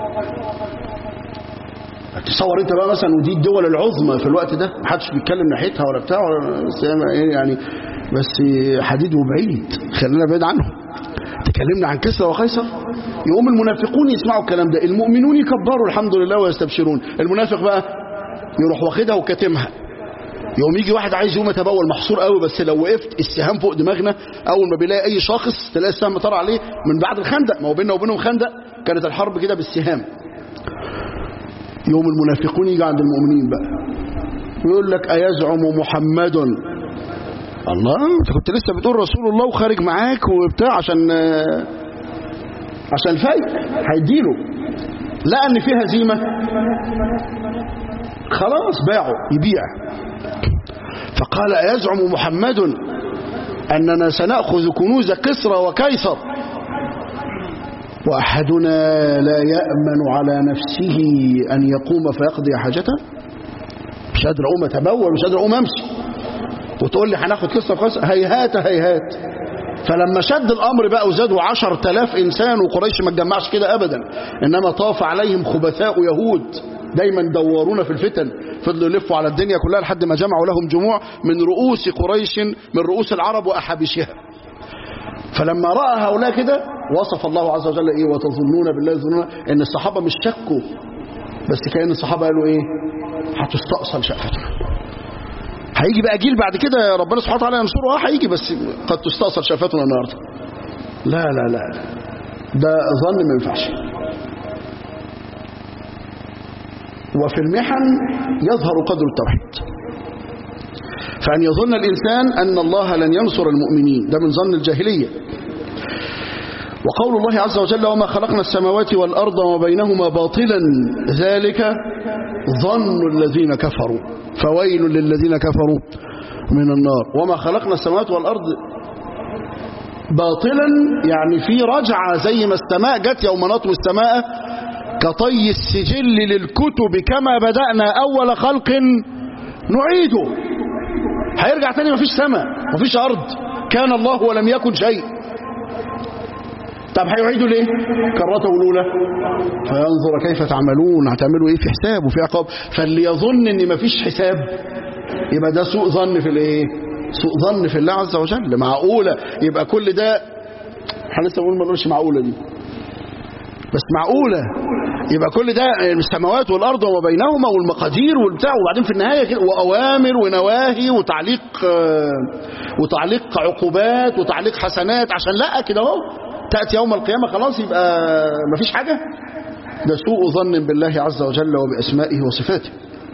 تصور انت بقى مثلا ودي الدول العظمى في الوقت ده محدش بيتكلم ناحيتها ولا بتاع ولا بس يعني بس حديد وبعيد خلينا بعيد عنهم تكلمنا عن كسرى وقيصر يقوم المنافقون يسمعوا الكلام ده المؤمنون يكبروا الحمد لله ويستبشرون المنافق بقى يروح واخدها وكاتمها يوم يجي واحد عايز يقوم يتبول محصور قوي بس لو وقفت السهام فوق دماغنا اول ما بيلاقي اي شخص تلاقي السهم طار عليه من بعد الخندق ما هو بيننا وبينهم خندق كانت الحرب كده بالسهام يوم المنافقون يجي عند المؤمنين بقى يقول لك أيزعم محمد الله انت كنت لسه بتقول رسول الله وخارج معاك وبتاع عشان عشان فايق هيديله لقى ان في هزيمه خلاص باعه يبيع فقال أيزعم محمد أننا سنأخذ كنوز كسرى وكيسر وأحدنا لا يأمن على نفسه أن يقوم فيقضي حاجته مش قادر أقوم أتبول مش قادر أقوم أمشي وتقول لي هناخد قصة قصة هيهات هيهات فلما شد الأمر بقى وزادوا عشر تلاف إنسان وقريش ما اتجمعش كده أبدا إنما طاف عليهم خبثاء يهود دايما دورونا في الفتن فضلوا يلفوا على الدنيا كلها لحد ما جمعوا لهم جموع من رؤوس قريش من رؤوس العرب وأحابشها فلما رأى هؤلاء كده وصف الله عز وجل إيه وتظنون بالله ظنون إن الصحابة مش شكوا بس كأن الصحابة قالوا إيه هتستأصل شقتنا هيجي بقى جيل بعد كده ربنا سبحانه وتعالى ينصره اه هيجي بس قد تستأصل شفتنا النهارده لا لا لا ده ظن ما ينفعش وفي المحن يظهر قدر التوحيد فأن يظن الإنسان أن الله لن ينصر المؤمنين ده من ظن الجاهلية وقول الله عز وجل وما خلقنا السماوات والأرض وما بينهما باطلا ذلك ظن الذين كفروا فويل للذين كفروا من النار وما خلقنا السماوات والأرض باطلا يعني في رجعة زي ما السماء جت يوم نطوي السماء كطي السجل للكتب كما بدأنا أول خلق نعيده هيرجع تاني مفيش سماء مفيش أرض كان الله ولم يكن شيء طب هيعيدوا ليه كرته الأولى فينظر كيف تعملون هتعملوا ايه في حساب وفي عقاب فاللي يظن ان مفيش حساب يبقى ده سوء ظن في الايه سوء ظن في الله عز وجل معقولة يبقى كل ده احنا لسه بنقول ما نقولش معقولة دي بس معقولة يبقى كل ده السماوات والأرض وما بينهما والمقادير والبتاع وبعدين في النهاية كده وأوامر ونواهي وتعليق وتعليق عقوبات وتعليق حسنات عشان لا كده اهو تأتي يوم القيامة خلاص يبقى مفيش حاجة ده سوء ظن بالله عز وجل وبأسمائه وصفاته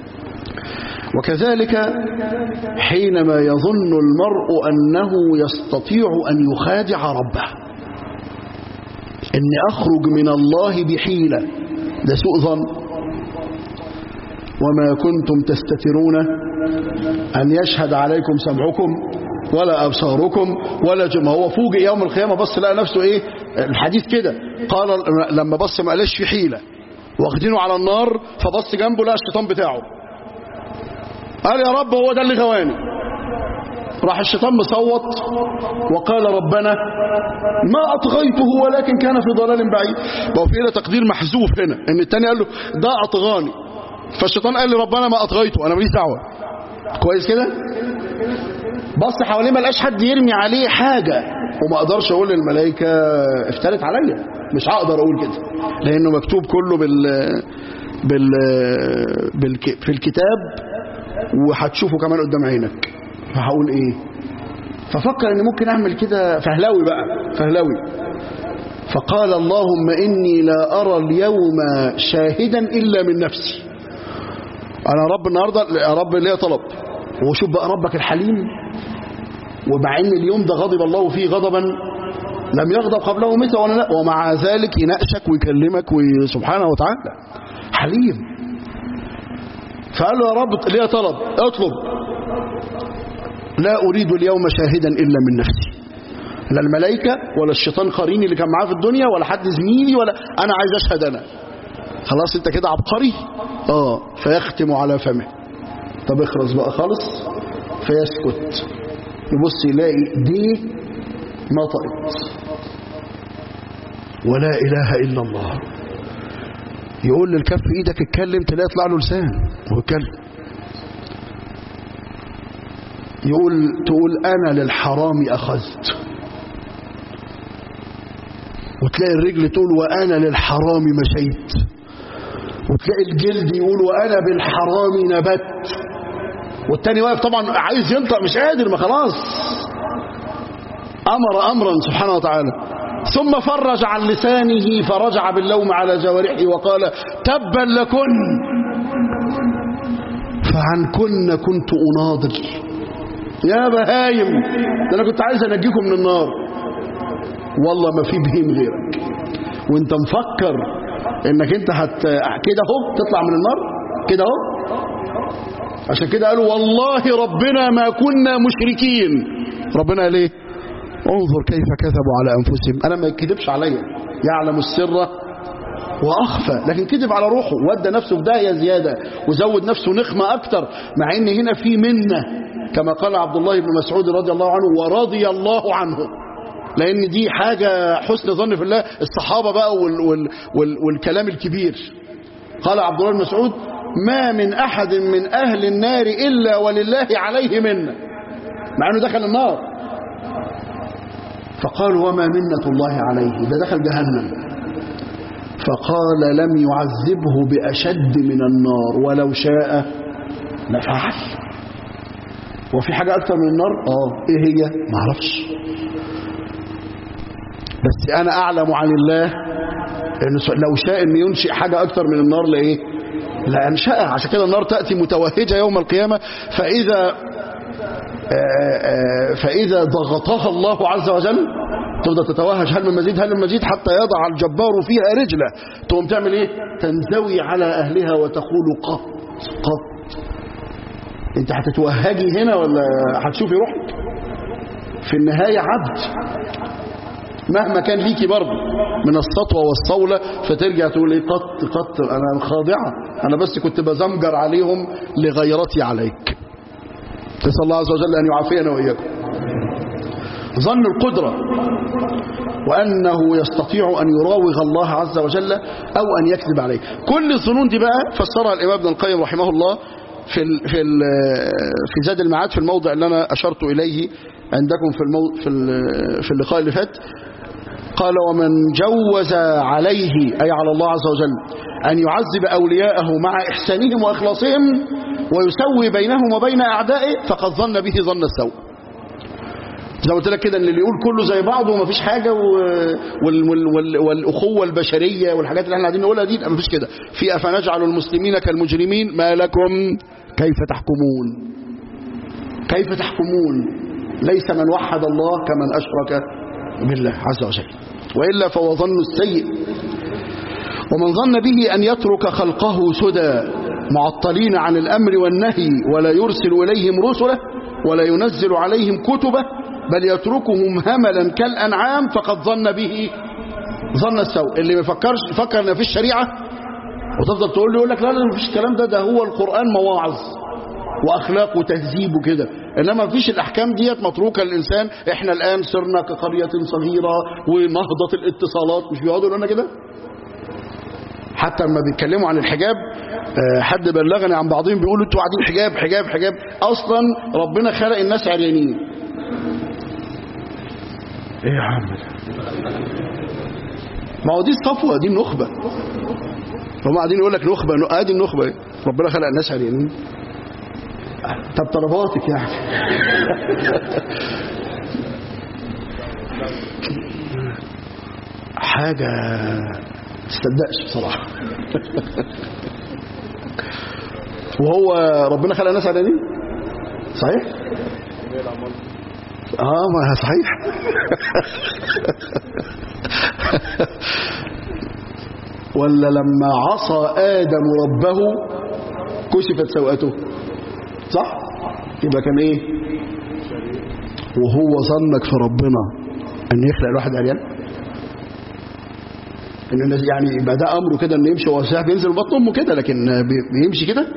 وكذلك حينما يظن المرء أنه يستطيع أن يخادع ربه أن أخرج من الله بحيلة ده سوء ظن وما كنتم تستترون أن يشهد عليكم سمعكم ولا أبصاركم ولا جمع هو فوجئ يوم القيامة بص لقى نفسه إيه الحديث كده قال لما بص ما قالش في حيلة واخدينه على النار فبص جنبه لقى الشيطان بتاعه قال يا رب هو ده اللي غواني راح الشيطان مصوت وقال ربنا ما أطغيته ولكن كان في ضلال بعيد وفي هنا تقدير محذوف هنا ان التاني قال له ده أطغاني فالشيطان قال لي ربنا ما أطغيته أنا ماليش دعوة كويس كده بص حواليه ما لقاش حد يرمي عليه حاجة وما اقدرش اقول للملائكة افترت عليا مش هقدر اقول كده لانه مكتوب كله بال بال, بال... في الكتاب وهتشوفه كمان قدام عينك فهقول ايه ففكر ان ممكن اعمل كده فهلوي بقى فهلوي فقال اللهم اني لا ارى اليوم شاهدا الا من نفسي انا رب النهارده يا رب ليا طلب وشوف بقى ربك الحليم ومع ان اليوم ده غضب الله فيه غضبا لم يغضب قبله مثل ولا لا ومع ذلك يناقشك ويكلمك سبحانه وتعالى حليم فقال له يا رب ليه طلب اطلب لا اريد اليوم شاهدا الا من نفسي لا الملائكة ولا الشيطان قريني اللي كان معاه في الدنيا ولا حد زميلي ولا انا عايز اشهد انا خلاص انت كده عبقري اه فيختم على فمه طب اخرس بقى خالص فيسكت يبص يلاقي ايديه نطقت ولا اله الا الله يقول للكف ايدك اتكلم تلاقي يطلع له لسان ويتكلم يقول تقول انا للحرام اخذت وتلاقي الرجل تقول وانا للحرام مشيت وتلاقي الجلد يقول وانا بالحرام نبت والتاني واقف طبعا عايز ينطق مش قادر ما خلاص امر امرا سبحانه وتعالى ثم فرج عن لسانه فرجع باللوم على جوارحه وقال تبا لكن فعن كن كنت اناضل يا بهايم ده انا كنت عايز انجيكم من النار والله ما في بهيم غيرك وانت مفكر انك انت هت كده اهو تطلع من النار كده اهو عشان كده قالوا والله ربنا ما كنا مشركين ربنا قال ايه انظر كيف كذبوا على انفسهم انا ما يكذبش عليا يعلم السر واخفى لكن كذب على روحه ودى نفسه في داهيه زياده وزود نفسه نخمه اكتر مع ان هنا في منه كما قال عبد الله بن مسعود رضي الله عنه ورضي الله عنه لان دي حاجه حسن ظن في الله الصحابه بقى وال وال وال والكلام الكبير قال عبد الله بن مسعود ما من أحد من أهل النار إلا ولله عليه منة مع أنه دخل النار فقال وما منة الله عليه ده دخل جهنم فقال لم يعذبه بأشد من النار ولو شاء لفعل وفي حاجة أكتر من النار آه إيه هي ما أعرفش بس أنا أعلم عن الله إن لو شاء إن ينشئ حاجة أكتر من النار لإيه لا أنشأها عشان كده النار تأتي متوهجة يوم القيامة فإذا آآ آآ فإذا ضغطها الله عز وجل تفضل تتوهج هل من مزيد هل من مزيد حتى يضع الجبار فيها رجله تقوم تعمل ايه تنزوي على أهلها وتقول قط قط انت هتتوهجي هنا ولا هتشوفي روحك في النهاية عبد مهما كان ليكي برضه من السطوة والصولة فترجع تقول ايه قط قط انا خاضعة انا بس كنت بزمجر عليهم لغيرتي عليك نسأل الله عز وجل أن يعافينا وإياكم ظن القدرة وأنه يستطيع أن يراوغ الله عز وجل أو أن يكذب عليه كل الظنون دي بقى فسرها الإمام ابن القيم رحمه الله في ال في ال في زاد المعاد في الموضع اللي أنا أشرت إليه عندكم في المو في, في اللقاء اللي فات قال ومن جوز عليه أي على الله عز وجل أن يعذب أولياءه مع إحسانهم وإخلاصهم ويسوي بينهم وبين أعدائه فقد ظن به ظن السوء زي ما قلت لك كده ان اللي يقول كله زي بعضه ومفيش حاجة وال وال وال والأخوة البشرية والحاجات اللي احنا قاعدين نقولها دي مفيش كده في أفنجعل المسلمين كالمجرمين ما لكم كيف تحكمون كيف تحكمون ليس من وحد الله كمن أشرك بالله عز وجل وإلا فهو ظن السيء ومن ظن به أن يترك خلقه سدى معطلين عن الأمر والنهي ولا يرسل إليهم رسله ولا ينزل عليهم كتبه بل يتركهم هملا كالأنعام فقد ظن به ظن السوء اللي ما يفكرش يفكر ان مفيش شريعة وتفضل تقول له يقول لك لا لا مفيش الكلام ده ده هو القرآن مواعظ وأخلاق وتهذيب وكده إنما مفيش الأحكام ديت متروكة للإنسان إحنا الآن صرنا كقرية صغيرة ونهضة الاتصالات مش بيقعدوا لنا كده حتى لما بيتكلموا عن الحجاب حد بلغني عن بعضهم بيقولوا انتوا قاعدين حجاب حجاب حجاب اصلا ربنا خلق الناس عريانين ايه يا عم ما هو دي الصفوه دي النخبه هم قاعدين يقول لك نخبه ادي النخبه ايه ربنا خلق الناس عريانين طب طلباتك يعني حاجه تصدقش بصراحه وهو ربنا خلق الناس عريانين صحيح اه ما صحيح ولا لما عصى آدم ربه كشفت سوءته صح يبقى كان ايه وهو ظنك في ربنا ان يخلق الواحد عريان ان الناس يعني يبقى ده امره كده انه يمشي وهو صحيح بينزل بطن امه كده لكن بيمشي كده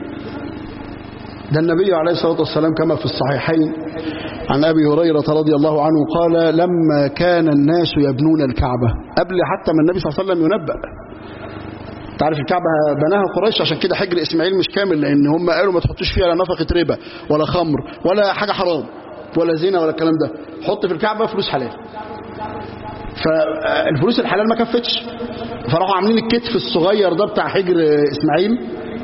ده النبي عليه الصلاه والسلام كما في الصحيحين عن ابي هريره رضي الله عنه قال لما كان الناس يبنون الكعبه قبل حتى ما النبي صلى الله عليه وسلم ينبأ تعرف الكعبة بناها قريش عشان كده حجر إسماعيل مش كامل لأن هم قالوا ما تحطوش فيها لا نفقة ربا ولا خمر ولا حاجة حرام ولا زنا ولا الكلام ده حط في الكعبة فلوس حلال فالفلوس الحلال ما كفتش فراحوا عاملين الكتف الصغير ده بتاع حجر إسماعيل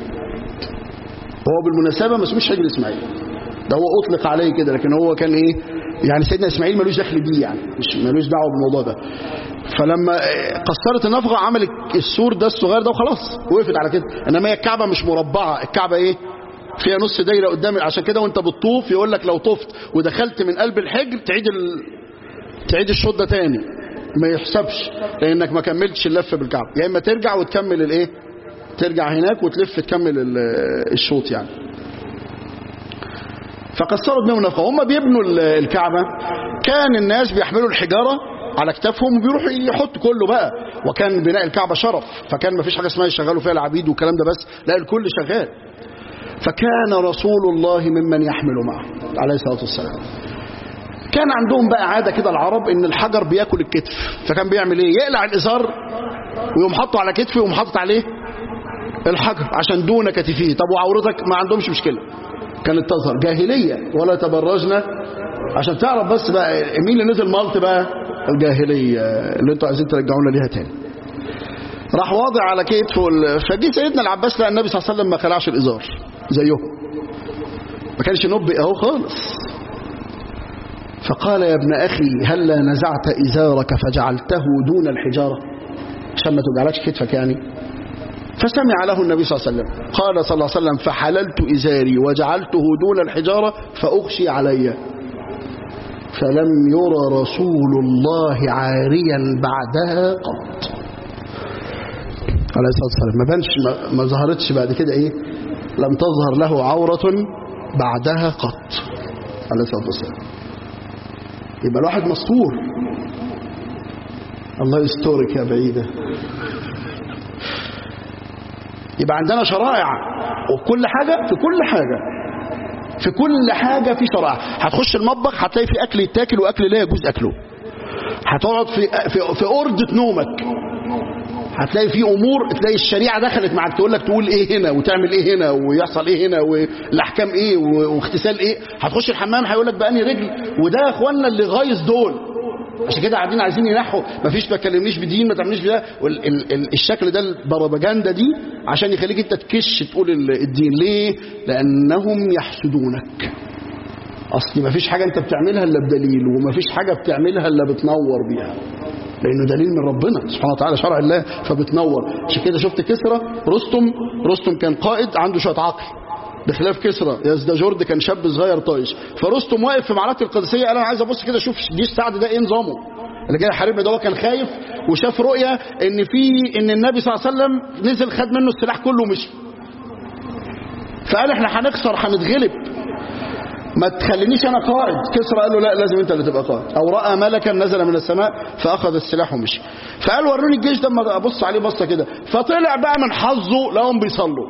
هو بالمناسبة ما اسموش حجر إسماعيل ده هو أطلق عليه كده لكن هو كان إيه يعني سيدنا إسماعيل ملوش دخل بيه يعني مش ملوش دعوة بالموضوع ده فلما قصرت النفقة عمل السور ده الصغير ده وخلاص وقفت على كده انما هي الكعبة مش مربعة الكعبة ايه فيها نص دايرة قدام عشان كده وانت بتطوف يقول لك لو طفت ودخلت من قلب الحجر تعيد ال... تعيد الشوط ده تاني ما يحسبش لانك ما كملتش اللف بالكعبة يا اما ترجع وتكمل الايه ترجع هناك وتلف تكمل الشوط يعني فقصروا دماغهم النفقة هم بيبنوا الكعبة كان الناس بيحملوا الحجارة على كتافهم وبيروحوا يحط كله بقى وكان بناء الكعبة شرف فكان ما فيش حاجة اسمها يشغلوا فيها العبيد والكلام ده بس لا الكل شغال فكان رسول الله ممن يحمل معه عليه الصلاة والسلام كان عندهم بقى عادة كده العرب ان الحجر بياكل الكتف فكان بيعمل ايه يقلع الازار ويقوم حاطه على كتفه ويقوم حاطط عليه الحجر عشان دون كتفيه طب وعورتك ما عندهمش مشكلة كانت تظهر جاهلية ولا تبرجنا عشان تعرف بس بقى مين اللي نزل مالت بقى الجاهلية اللي انتوا عايزين ترجعونا ليها تاني راح واضع على كتفه فجي سيدنا العباس لقى النبي صلى الله عليه وسلم ما خلعش الازار زيهم ما كانش نب اهو خالص فقال يا ابن أخي هلا نزعت إزارك فجعلته دون الحجارة عشان ما تجعلكش كتفك يعني فسمع له النبي صلى الله عليه وسلم قال صلى الله عليه وسلم فحللت إزاري وجعلته دون الحجارة فأغشي علي فلم ير رسول الله عاريا بعدها قط عليه الصلاة والسلام ما بانش ما, ما ظهرتش بعد كده ايه لم تظهر له عورة بعدها قط عليه الصلاة والسلام يبقى الواحد مستور الله يستورك يا بعيدة يبقى عندنا شرائع وكل حاجة في كل حاجة في كل حاجة في شرائع هتخش المطبخ هتلاقي في أكل يتاكل وأكل لا يجوز أكله هتقعد في في في أوردة نومك هتلاقي في امور تلاقي الشريعه دخلت معاك تقول لك تقول ايه هنا وتعمل ايه هنا ويحصل ايه هنا والاحكام ايه واغتسال ايه هتخش الحمام هيقول لك باني رجل وده يا اخوانا اللي غايظ دول عشان كده قاعدين عايزين ينحوا مفيش ما تكلمنيش بدين ما تعمليش بده الشكل ده البروباجندا دي عشان يخليك انت تكش تقول الدين ليه لانهم يحسدونك اصل مفيش حاجه انت بتعملها الا بدليل ومفيش حاجه بتعملها الا بتنور بيها لانه دليل من ربنا سبحانه وتعالى شرع الله فبتنور عشان كده شفت كسرى رستم رستم كان قائد عنده شويه عقل بخلاف كسرى يزدجرد كان شاب صغير طايش فرستم واقف في معركه القادسيه قال انا عايز ابص كده اشوف جيش سعد ده ايه نظامه اللي جاي يحاربنا ده هو كان خايف وشاف رؤيه ان في ان النبي صلى الله عليه وسلم نزل خد منه السلاح كله ومشي فقال احنا هنخسر هنتغلب ما تخلينيش انا قائد كسرى قال له لا لازم انت اللي تبقى قائد او راى ملكا نزل من السماء فاخذ السلاح ومشي فقال وروني الجيش ده اما ابص عليه بصه كده فطلع بقى من حظه لقاهم بيصلوا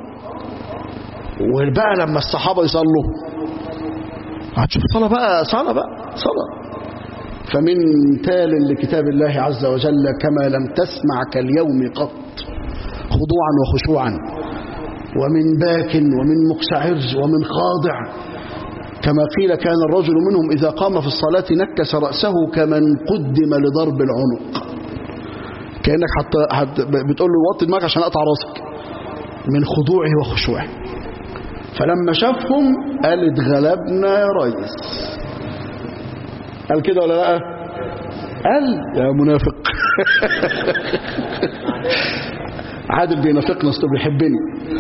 وبقى لما الصحابه يصلوا هتشوف صلاه بقى صلاه بقى صلاه فمن تال لكتاب الله عز وجل كما لم تسمع كاليوم قط خضوعا وخشوعا ومن باك ومن مقشعر ومن خاضع كما قيل كان الرجل منهم إذا قام في الصلاة نكس رأسه كمن قدم لضرب العنق كأنك حتى حت بتقول له وطي دماغك عشان أقطع راسك من خضوعه وخشوعه فلما شافهم قال اتغلبنا يا ريس قال كده ولا لا قال يا منافق عادل بينافقنا اصله بيحبني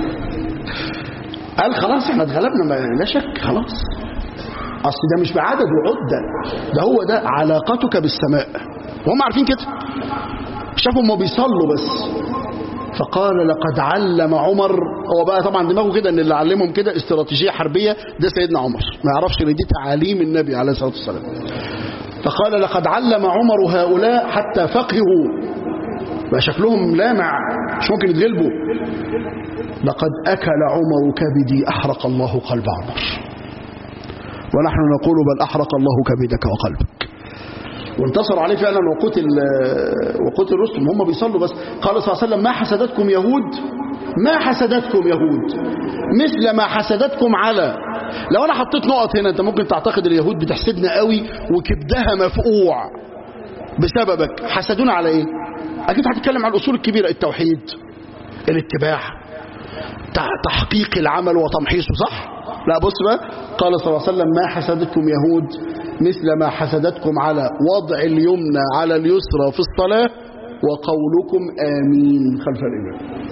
قال خلاص احنا اتغلبنا لا شك خلاص اصل ده مش بعدد وعدة ده هو ده علاقتك بالسماء وهم عارفين كده شافوا هم بيصلوا بس فقال لقد علم عمر هو بقى طبعا دماغه كده ان اللي علمهم كده استراتيجيه حربيه ده سيدنا عمر ما يعرفش ان دي تعاليم النبي عليه الصلاه والسلام فقال لقد علم عمر هؤلاء حتى فقهوا بقى شكلهم لامع مش ممكن يتغلبوا لقد أكل عمر كبدي أحرق الله قلب عمر ونحن نقول بل أحرق الله كبدك وقلبك وانتصر عليه فعلا وقتل وقتل رستم هم بيصلوا بس قال صلى الله عليه وسلم ما حسدتكم يهود ما حسدتكم يهود مثل ما حسدتكم على لو انا حطيت نقط هنا انت ممكن تعتقد اليهود بتحسدنا قوي وكبدها مفقوع بسببك حسدونا على ايه اكيد هتتكلم عن الاصول الكبيره التوحيد الاتباع تحقيق العمل وتمحيصه صح لا بص بقى قال صلى الله عليه وسلم ما حسدتكم يهود مثل ما حسدتكم على وضع اليمنى على اليسرى في الصلاة وقولكم آمين خلف الإمام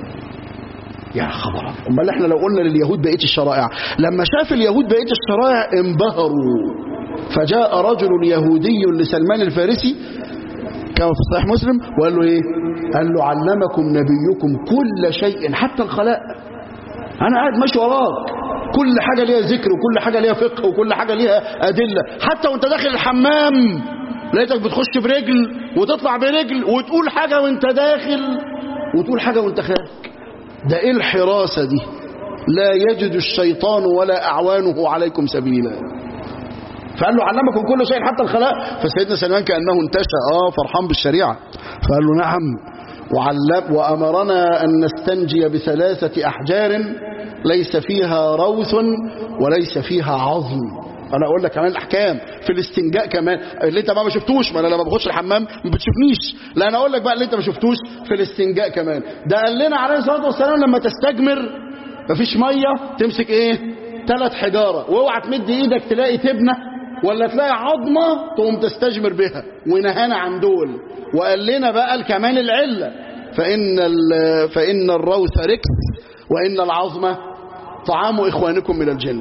يا خبر امال احنا لو قلنا لليهود بقيه الشرائع لما شاف اليهود بقيه الشرائع انبهروا فجاء رجل يهودي لسلمان الفارسي كما في صحيح مسلم وقال له ايه قال له علمكم نبيكم كل شيء حتى الخلاء انا قاعد ماشي وراك كل حاجه ليها ذكر وكل حاجه ليها فقه وكل حاجه ليها ادله حتى وانت داخل الحمام لقيتك بتخش برجل وتطلع برجل وتقول حاجه وانت داخل وتقول حاجه وانت خارج ده ايه الحراسه دي لا يجد الشيطان ولا اعوانه عليكم سبيلا فقال له علمكم كل شيء حتى الخلاء فسيدنا سلمان كانه انتشى اه فرحان بالشريعه فقال له نعم وعلم وامرنا ان نستنجي بثلاثه احجار ليس فيها روث وليس فيها عظم انا اقول لك كمان الاحكام في الاستنجاء كمان اللي انت بقى ما شفتوش ما انا لما بخش الحمام ما بتشوفنيش لا انا اقول لك بقى اللي انت ما شفتوش في الاستنجاء كمان ده قال لنا عليه الصلاه والسلام لما تستجمر مفيش ميه تمسك ايه ثلاث حجارة واوعى تمد ايدك تلاقي تبنة ولا تلاقي عظمة تقوم تستجمر بها ونهانا عن دول وقال لنا بقى كمان العلة فإن, ال- فإن الروث ركس وإن العظمة طعام إخوانكم من الجن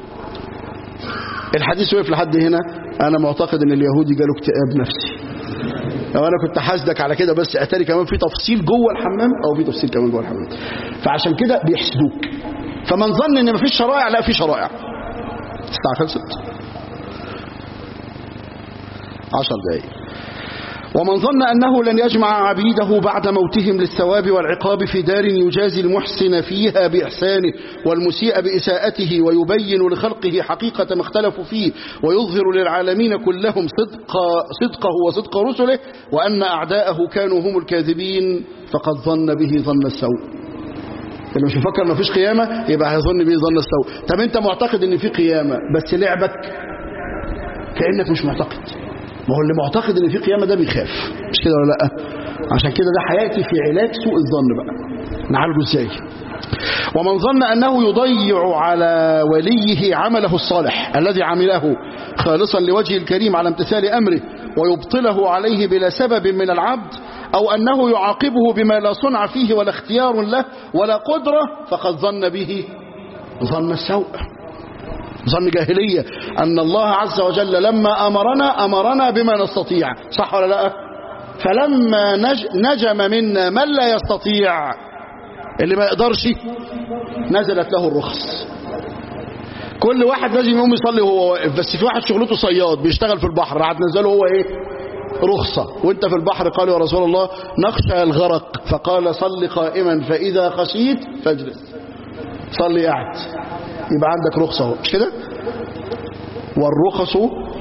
الحديث وقف لحد هنا أنا معتقد إن اليهودي جاله اكتئاب نفسي لو أنا كنت حاسدك على كده بس أتاري كمان في تفصيل جوه الحمام أو في تفصيل كمان جوه الحمام فعشان كده بيحسدوك فمن ظن إن مفيش شرائع لا في شرائع الساعة خلصت عشر دقايق ومن ظن أنه لن يجمع عبيده بعد موتهم للثواب والعقاب في دار يجازي المحسن فيها بإحسانه والمسيء بإساءته ويبين لخلقه حقيقة ما اختلفوا فيه ويظهر للعالمين كلهم صدق صدقه وصدق رسله وأن أعداءه كانوا هم الكاذبين فقد ظن به ظن السوء اللي مش مفكر ما فيش قيامة يبقى هيظن به ظن السوء طب انت معتقد ان في قيامة بس لعبك كأنك مش معتقد ما هو اللي معتقد ان في قيامة ده بيخاف مش كده ولا لا عشان كده ده حياتي في علاج سوء الظن بقى نعالجه ازاي ومن ظن أنه يضيع على وليه عمله الصالح الذي عمله خالصا لوجه الكريم على امتثال أمره ويبطله عليه بلا سبب من العبد أو أنه يعاقبه بما لا صنع فيه ولا اختيار له ولا قدرة فقد ظن به ظن السوء ظن جاهلية أن الله عز وجل لما أمرنا أمرنا بما نستطيع صح ولا لا فلما نج نجم منا من لا يستطيع اللي ما يقدرش نزلت له الرخص كل واحد لازم يقوم يصلي وهو واقف بس في واحد شغلته صياد بيشتغل في البحر قعد نزله هو ايه رخصة وانت في البحر قال يا رسول الله نخشى الغرق فقال صل قائما فإذا خشيت فاجلس صلي قاعد يبقى عندك رخصة اهو مش كده والرخص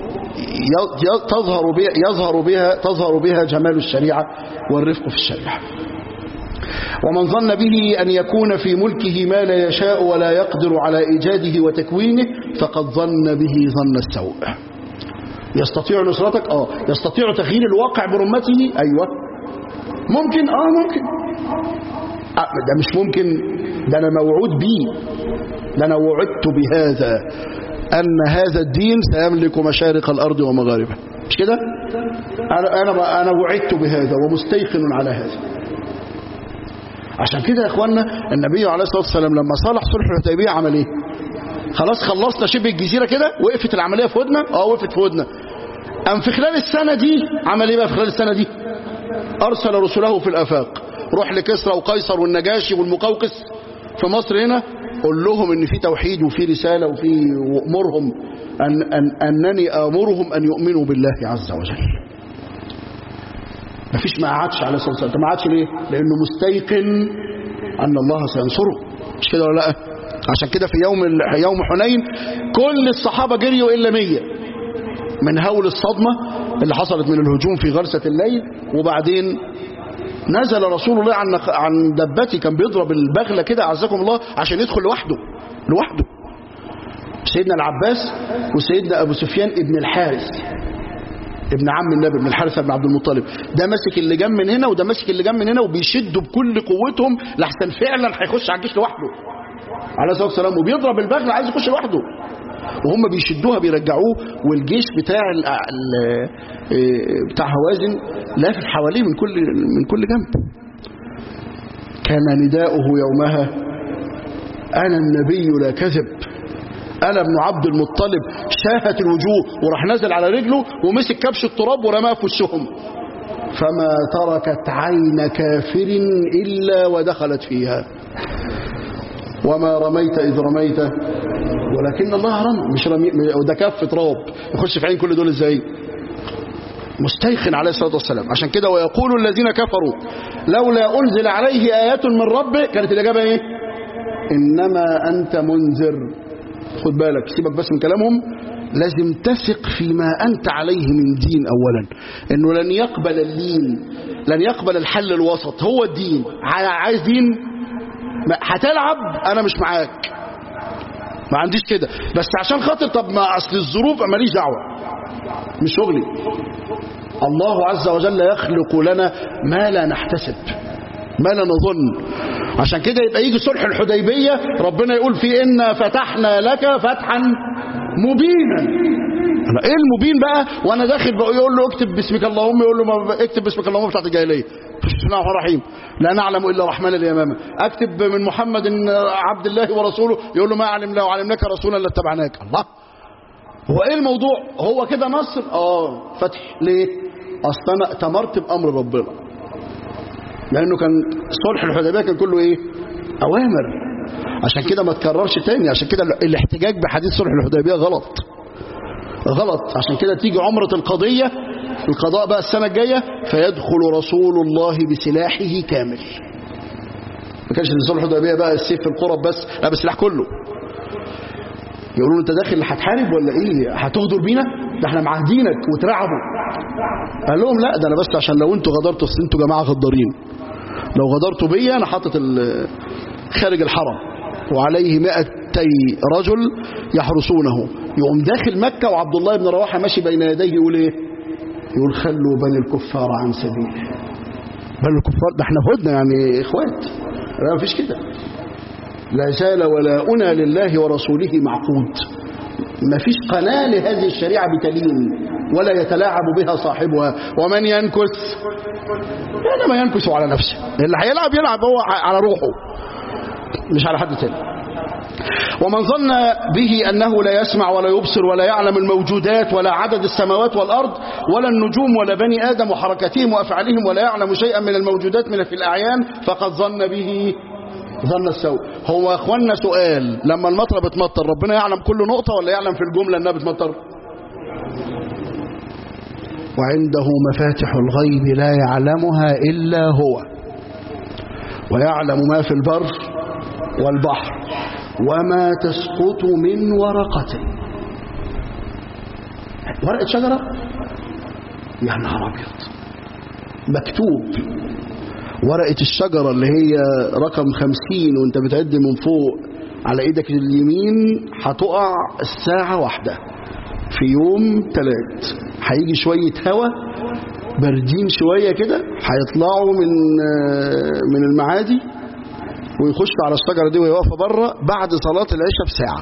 تظهر بها يظهر بها تظهر بها جمال الشريعة والرفق في الشريعة ومن ظن به أن يكون في ملكه ما لا يشاء ولا يقدر على إيجاده وتكوينه فقد ظن به ظن السوء يستطيع نصرتك آه يستطيع تغيير الواقع برمته أيوة ممكن آه ممكن آه ده مش ممكن ده أنا موعود بيه ده أنا وعدت بهذا أن هذا الدين سيملك مشارق الأرض ومغاربها مش كده أنا, أنا, أنا وعدت بهذا ومستيقن على هذا عشان كده يا اخوانا النبي عليه الصلاه والسلام لما صالح صلح الحديبيه عمل ايه خلاص خلصنا شبه الجزيره كده وقفت العمليه في ودنا اه وقفت في ودنا ام في خلال السنه دي عمل ايه بقى في خلال السنه دي ارسل رسله في الافاق روح لكسرى وقيصر والنجاشي والمقوقس في مصر هنا قول لهم ان في توحيد وفي رساله وفي وامرهم أن أن انني امرهم ان يؤمنوا بالله عز وجل مفيش ما قعدش عليه الصلاه والسلام ما قعدش ليه لانه مستيقن ان الله سينصره مش كده ولا لا عشان كده في يوم يوم حنين كل الصحابه جريوا الا 100 من هول الصدمه اللي حصلت من الهجوم في غرسه الليل وبعدين نزل رسول الله عن عن دبته كان بيضرب البغله كده اعزكم الله عشان يدخل لوحده لوحده سيدنا العباس وسيدنا ابو سفيان ابن الحارث ابن عم النبي بن الحارث بن عبد المطلب ده ماسك اللجام من هنا وده ماسك اللجام من هنا وبيشدوا بكل قوتهم لحسن فعلا هيخش على الجيش لوحده عليه الصلاه والسلام وبيضرب البغل عايز يخش لوحده وهم بيشدوها بيرجعوه والجيش بتاع ال ال بتاع هوازن لافف حواليه من كل من كل جنب كان نداؤه يومها انا النبي لا كذب أنا ابن عبد المطلب شاهت الوجوه وراح نزل على رجله ومسك كبش التراب ورماه في وشهم فما تركت عين كافر إلا ودخلت فيها وما رميت إذ رميت ولكن الله رمى مش رمي وده كف تراب يخش في عين كل دول ازاي مستيقن عليه الصلاة والسلام عشان كده ويقول الذين كفروا لولا أنزل عليه آيات من ربه كانت الإجابة إيه إنما أنت منذر خد بالك سيبك بس من كلامهم لازم تثق فيما أنت عليه من دين أولا إنه لن يقبل اللين لن يقبل الحل الوسط هو الدين عايز دين هتلعب أنا مش معاك ما عنديش كده بس عشان خاطر طب ما أصل الظروف ماليش دعوة مش شغلي الله عز وجل يخلق لنا ما لا نحتسب ما لا نظن عشان كده يبقى يجي صلح الحديبية ربنا يقول فيه إنا فتحنا لك فتحا مبينا أنا ايه المبين بقى وانا داخل بقى يقول له اكتب باسمك اللهم يقول له ما اكتب باسمك اللهم بتاعت الجاهليه بسم الله الرحمن الرحيم لا نعلم الا رحمن اليمامه اكتب من محمد عبد الله ورسوله يقول له ما علم لو علمناك رسولا لاتبعناك الله هو ايه الموضوع هو كده نصر اه فتح ليه اصل انا اتمرت بامر ربنا لانه كان صلح الحديبيه كان كله ايه اوامر عشان كده ما تكررش تاني عشان كده الاحتجاج بحديث صلح الحديبيه غلط غلط عشان كده تيجي عمرة القضية القضاء بقى السنة الجاية فيدخل رسول الله بسلاحه كامل ما كانش صلح الحديبيه بقى السيف في القرب بس لا بالسلاح كله يقولوا له انت داخل هتحارب ولا ايه هتغدر بينا ده احنا معاهدينك وترعبوا قال لهم لا ده انا بس عشان لو انتوا غدرتوا اصل انتوا جماعه غدارين لو غدرتوا بيا انا حاطط خارج الحرم وعليه مئتي رجل يحرسونه يقوم داخل مكة وعبد الله بن رواحة ماشي بين يديه يقول ايه يقول خلوا بني الكفار عن سبيله بني الكفار ده احنا هدنا يعني اخوات لا مفيش كده لا زال ولاؤنا لله ورسوله معقود ما فيش قناة لهذه الشريعة بتلين ولا يتلاعب بها صاحبها ومن ينكس إنما ينكس على نفسه اللي هيلعب يلعب هو على روحه مش على حد تاني ومن ظن به أنه لا يسمع ولا يبصر ولا يعلم الموجودات ولا عدد السماوات والأرض ولا النجوم ولا بني آدم وحركاتهم وأفعالهم ولا يعلم شيئا من الموجودات من في الأعيان فقد ظن به ظن السوء هو يا اخوانا سؤال لما المطره بتمطر ربنا يعلم كل نقطه ولا يعلم في الجمله انها بتمطر وعنده مفاتح الغيب لا يعلمها الا هو ويعلم ما في البر والبحر وما تسقط من ورقه ورقه شجره يا نهار ابيض مكتوب ورقة الشجرة اللي هي رقم خمسين وانت بتعد من فوق على ايدك اليمين هتقع الساعة واحدة في يوم تلات هيجي شوية هوا باردين شوية كده هيطلعوا من من المعادي ويخشوا على الشجرة دي وهي واقفة بره بعد صلاة العشاء بساعة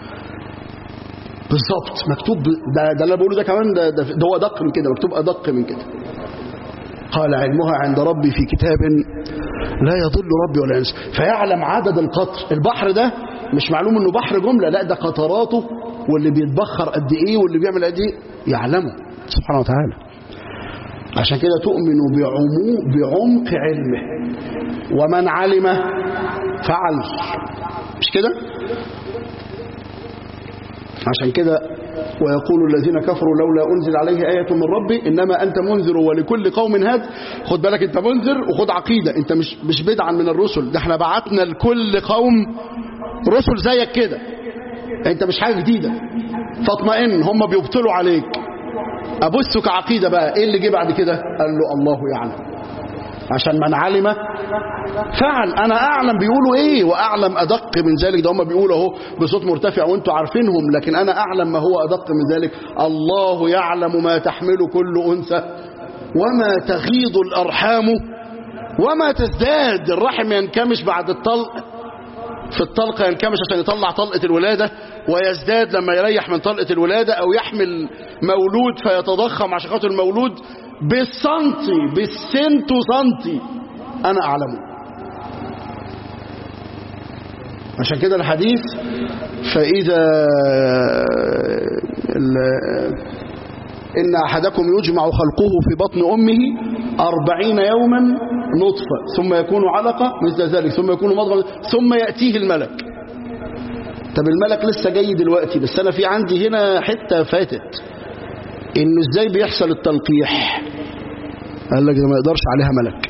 بالظبط مكتوب ده, ده اللي بقوله ده كمان ده, ده, ده هو دق من كده مكتوب أدق من كده قال علمها عند ربي في كتاب لا يضل ربي ولا ينسى فيعلم عدد القطر البحر ده مش معلوم انه بحر جملة لا ده قطراته واللي بيتبخر قد ايه واللي بيعمل قد ايه يعلمه سبحانه وتعالى عشان كده تؤمن بعمو بعمق علمه ومن علم فعل مش كده عشان كده ويقول الذين كفروا لولا أنزل عليه آية من ربي إنما أنت منذر ولكل قوم هاد خد بالك أنت منذر وخد عقيدة أنت مش مش بدعا من الرسل ده احنا بعتنا لكل قوم رسل زيك كده أنت مش حاجة جديدة فاطمئن هم بيبطلوا عليك أبثك عقيدة بقى إيه اللي جه بعد كده قال له الله يعلم عشان من علم فعل انا اعلم بيقولوا ايه واعلم ادق من ذلك ده هم بيقولوا اهو بصوت مرتفع وانتوا عارفينهم لكن انا اعلم ما هو ادق من ذلك الله يعلم ما تحمل كل انثى وما تغيض الارحام وما تزداد الرحم ينكمش بعد الطلق في الطلقة ينكمش عشان يطلع طلقة الولادة ويزداد لما يريح من طلقة الولادة أو يحمل مولود فيتضخم عشان خاطر المولود بالسنتي بالسنتو سنتي أنا أعلمه عشان كده الحديث فإذا إن أحدكم يجمع خلقه في بطن أمه أربعين يوما نطفة ثم يكون علقة مثل ذلك ثم يكون مضغة ثم يأتيه الملك طب الملك لسه جاي دلوقتي بس أنا في عندي هنا حتة فاتت إنه إزاي بيحصل التلقيح قال لك ده ما يقدرش عليها ملك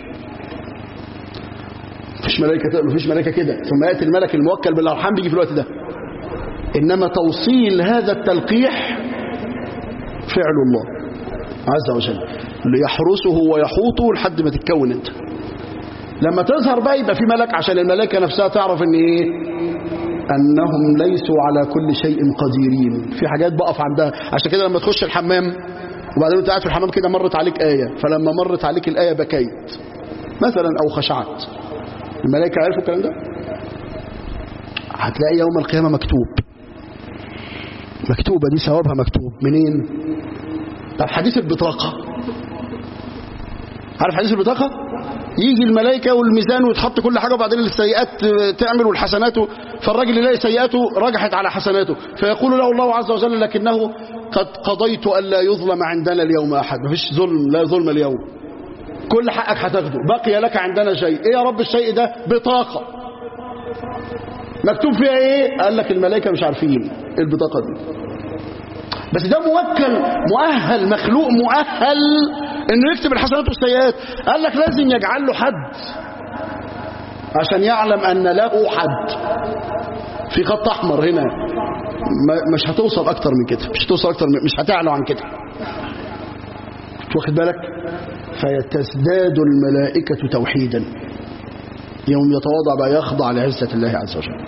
مفيش ملائكة مفيش ملائكة كده ثم يأتي الملك الموكل بالأرحام بيجي في الوقت ده إنما توصيل هذا التلقيح فعل الله عز وجل ليحرسه ويحوطه لحد ما تتكون انت لما تظهر بقى يبقى في ملك عشان الملائكة نفسها تعرف ان ايه انهم ليسوا على كل شيء قديرين في حاجات بقف عندها عشان كده لما تخش الحمام وبعدين انت قاعد في الحمام كده مرت عليك آية فلما مرت عليك الآية بكيت مثلا او خشعت الملائكة عرفوا الكلام ده هتلاقي يوم القيامة مكتوب مكتوبة دي ثوابها مكتوب منين طب حديث البطاقة عارف حديث البطاقة يجي الملائكة والميزان ويتحط كل حاجة وبعدين السيئات تعمل والحسنات فالراجل يلاقي سيئاته رجحت على حسناته فيقول له الله عز وجل لكنه قد قضيت ألا يظلم عندنا اليوم أحد مفيش ظلم لا ظلم اليوم كل حقك هتاخده بقي لك عندنا شيء ايه يا رب الشيء ده بطاقة مكتوب فيها ايه قال لك الملائكة مش عارفين ايه البطاقة دي بس ده موكل مؤهل مخلوق مؤهل انه يكتب الحسنات والسيئات قال لك لازم يجعل له حد عشان يعلم ان له حد في خط احمر هنا مش هتوصل اكتر من كده مش هتوصل اكتر من مش هتعلى عن كده واخد بالك فيتزداد الملائكة توحيدا يوم يتواضع بقى يخضع لعزة الله عز وجل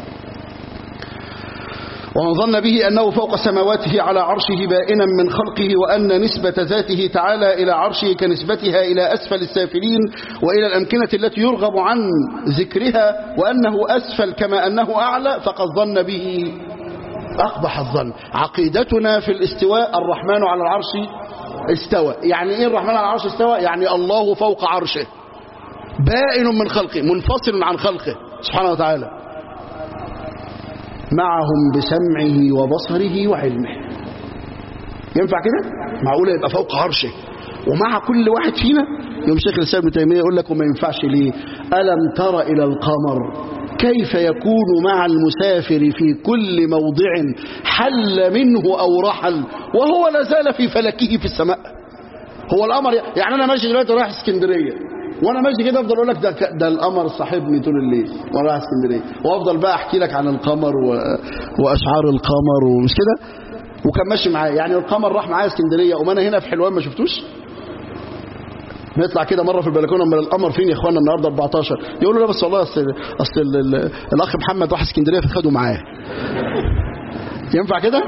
ومن ظن به أنه فوق سماواته على عرشه بائنا من خلقه وأن نسبة ذاته تعالى إلى عرشه كنسبتها إلى أسفل السافلين وإلى الأمكنة التي يرغب عن ذكرها وأنه أسفل كما أنه أعلى فقد ظن به أقبح الظن عقيدتنا في الاستواء الرحمن على العرش استوى يعني إيه الرحمن على العرش استوى يعني الله فوق عرشه بائن من خلقه منفصل عن خلقه سبحانه وتعالى معهم بسمعه وبصره وعلمه ينفع كده معقوله يبقى فوق عرشه ومع كل واحد فينا يوم شيخ الاسلام ابن تيميه يقول لك وما ينفعش ليه الم تر الى القمر كيف يكون مع المسافر في كل موضع حل منه او رحل وهو لا زال في فلكه في السماء هو القمر يعني انا ماشي دلوقتي رايح اسكندريه وانا ماشي كده افضل اقول لك ده ده القمر صاحبني طول الليل وانا رايح اسكندريه وافضل بقى احكي لك عن القمر و... واشعار القمر ومش كده وكان ماشي معايا يعني القمر راح معايا اسكندريه وما انا هنا في حلوان ما شفتوش نطلع كده مره في البلكونه امال القمر فين يا اخوانا النهارده 14 يقولوا لا بس والله اصل اصل ال- ال- الاخ محمد راح اسكندريه فخده معاه ينفع كده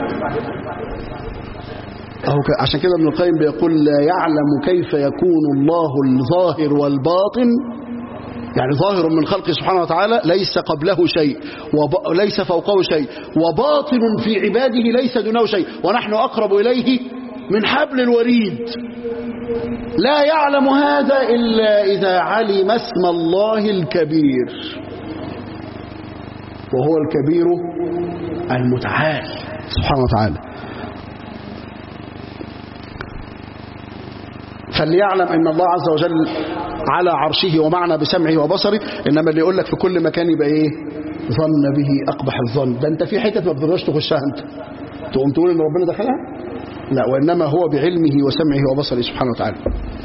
أهو ك- عشان كده ابن القيم بيقول لا يعلم كيف يكون الله الظاهر والباطن يعني ظاهر من خلقه سبحانه وتعالى ليس قبله شيء وليس فوقه شيء وباطن في عباده ليس دونه شيء ونحن أقرب إليه من حبل الوريد لا يعلم هذا إلا إذا علم اسم الله الكبير وهو الكبير المتعال سبحانه وتعالى فليعلم ان الله عز وجل على عرشه ومعنا بسمعه وبصره انما اللي يقول لك في كل مكان يبقى ايه ظن به اقبح الظن ده انت في حتت ما بتقدرش تخشها انت تقوم تقول ان ربنا دخلها لا وانما هو بعلمه وسمعه وبصره سبحانه وتعالى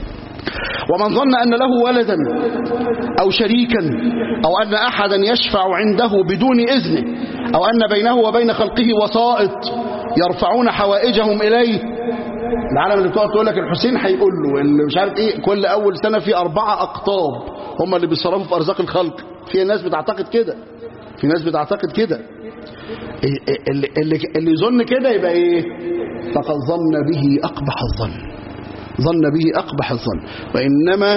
ومن ظن أن له ولدا أو شريكا أو أن أحدا يشفع عنده بدون إذنه أو أن بينه وبين خلقه وسائط يرفعون حوائجهم إليه العالم اللي بتقعد تقول لك الحسين هيقول له اللي مش عارف ايه كل اول سنه في اربعه اقطاب هم اللي بيتصرفوا في ارزاق الخلق في ناس بتعتقد كده في ناس بتعتقد كده إيه- اللي اللي اللي يظن كده يبقى ايه فقد ظن به اقبح الظن ظن به أقبح الظن وإنما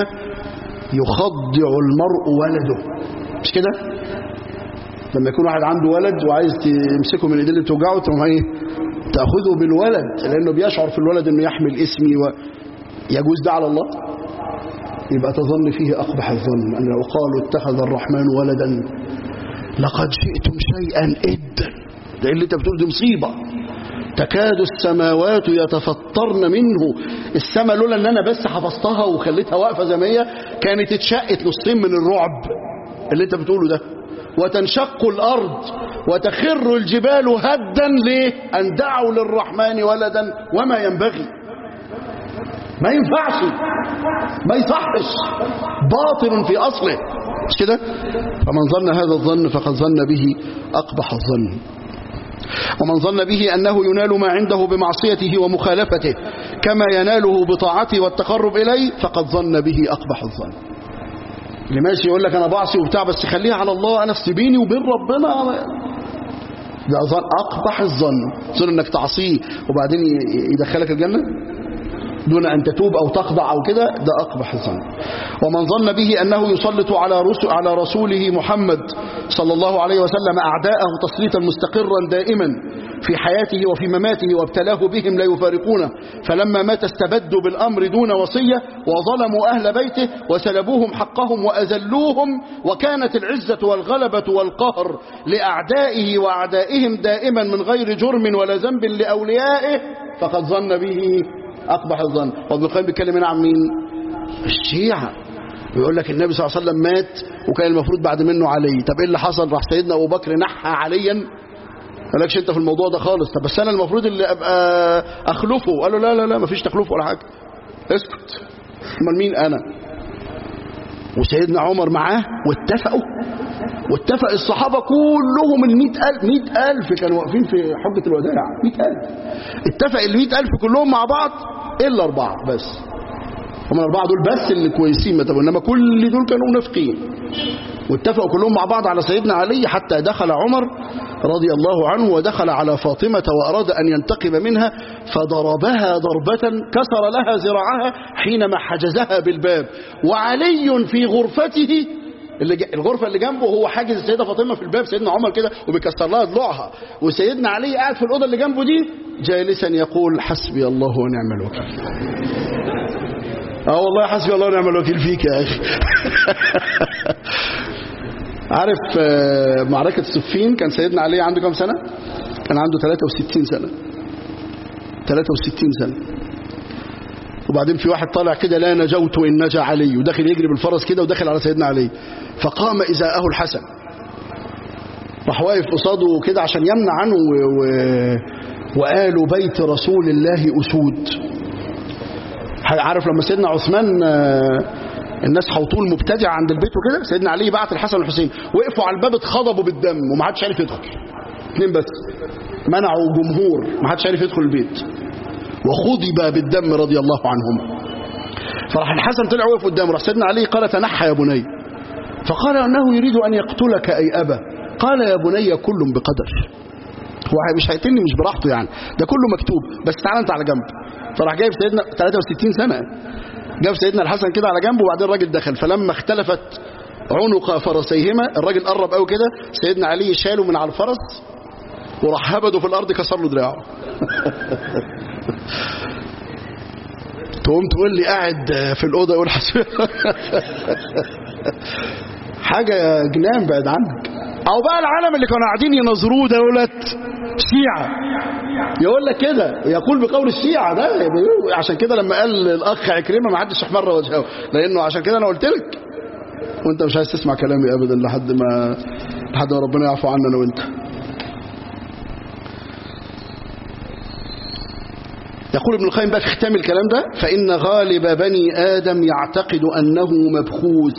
يخضع المرء ولده مش كده لما يكون واحد عنده ولد وعايز تمسكه من ايديه اللي بتوجعه تقوم ايه تاخذه بالولد لانه بيشعر في الولد انه يحمل اسمي ويجوز ده على الله يبقى تظن فيه اقبح الظن ان لو قالوا اتخذ الرحمن ولدا لقد جئتم شيئا ادا ده اللي انت بتقول دي مصيبه تكاد السماوات يتفطرن منه السماء لولا ان انا بس حفظتها وخليتها واقفه زي ما هي كانت اتشقت نصين من الرعب اللي انت بتقوله ده وتنشق الارض وتخر الجبال هدا ليه ان دعوا للرحمن ولدا وما ينبغي ما ينفعش ما يصحش باطل في اصله مش كده فمن ظن هذا الظن فقد ظن به اقبح الظن ومن ظن به أنه ينال ما عنده بمعصيته ومخالفته كما يناله بطاعته والتقرب إليه فقد ظن به أقبح الظن اللي ماشي يقول لك أنا بعصي وبتاع بس خليها على الله أنا في بيني وبين ربنا ده ظن أقبح الظن ظن أنك تعصيه وبعدين ي- يدخلك الجنة دون أن تتوب أو تخضع أو كده ده أقبح الظن ومن ظن به أنه يسلط على رسول, على رسوله محمد صلى الله عليه وسلم أعداءه تسليطا مستقرا دائما في حياته وفي مماته وابتلاه بهم لا يفارقونه فلما مات استبدوا بالأمر دون وصية وظلموا أهل بيته وسلبوهم حقهم وأذلوهم وكانت العزة والغلبة والقهر لأعدائه وأعدائهم دائما من غير جرم ولا ذنب لأوليائه فقد ظن به أقبح الظن وابن القيم بيتكلم هنا عن مين الشيعة بيقول لك النبي صلى الله عليه وسلم مات وكان المفروض بعد منه علي طب ايه اللي حصل راح سيدنا ابو بكر نحى عليا مالكش انت في الموضوع ده خالص طب بس انا المفروض اللي ابقى اخلفه قال له لا لا لا مفيش تخلف ولا حاجه اسكت امال مين انا وسيدنا عمر معاه واتفقوا واتفق الصحابة كلهم المئة ألف مئة ألف كانوا واقفين في حجة الوداع مئة ألف اتفق المئة ألف كلهم مع بعض إلا أربعة بس هم الأربعة دول بس اللي كويسين ما إنما كل دول كانوا منافقين واتفقوا كلهم مع بعض على سيدنا علي حتى دخل عمر رضي الله عنه ودخل على فاطمة وأراد أن ينتقم منها فضربها ضربة كسر لها ذراعها حينما حجزها بالباب وعلي في غرفته اللي ج... الغرفة اللي جنبه هو حاجز السيدة فاطمة في الباب سيدنا عمر كده وبيكسر لها ضلوعها وسيدنا علي قاعد في الأوضة اللي جنبه دي جالسا يقول حسبي الله ونعم الوكيل اه والله حسبي الله ونعم الوكيل فيك يا اخي عارف معركة الصفين كان سيدنا علي عنده كام سنة كان عنده 63 سنة 63 سنة وبعدين في واحد طالع كده لا نجوت إن نجا علي وداخل يجري بالفرس كده وداخل على سيدنا علي فقام إزاءه الحسن راح واقف قصاده كده عشان يمنع عنه و... و... وآل بيت رسول الله أسود عارف لما سيدنا عثمان الناس حوطوه المبتدع عند البيت وكده سيدنا علي بعت الحسن والحسين وقفوا على الباب اتخضبوا بالدم وما حدش عارف يدخل اثنين بس منعوا جمهور ما حدش عارف يدخل البيت وخضب بالدم رضي الله عنهم فراح الحسن طلع وقف قدامه راح سيدنا علي قال تنحى يا بني فقال انه يريد ان يقتلك اي ابا قال يا بني كل بقدر هو مش هيقتلني مش براحته يعني ده كله مكتوب بس تعالى انت على جنب فراح جايب سيدنا 63 سنه جاب سيدنا الحسن كده على جنبه وبعدين الراجل دخل فلما اختلفت عنق فرسيهما الراجل قرب قوي كده سيدنا علي شاله من على الفرس وراح هبده في الارض كسر له دراعه تقوم تقول لي قاعد في الاوضه يقول حسبي حاجه جنان بعد عنك او بقى العالم اللي كانوا قاعدين ينظروه دولت شيعة يقول لك كده يقول بقول الشيعة ده عشان كده لما قال الاخ عكرمه ما حدش احمر وجهه لانه عشان كده انا قلت لك وانت مش عايز تسمع كلامي ابدا لحد ما لحد ما ربنا يعفو عنا انا وانت يقول ابن القيم بقى في ختام الكلام ده فإن غالب بني آدم يعتقد أنه مبخوث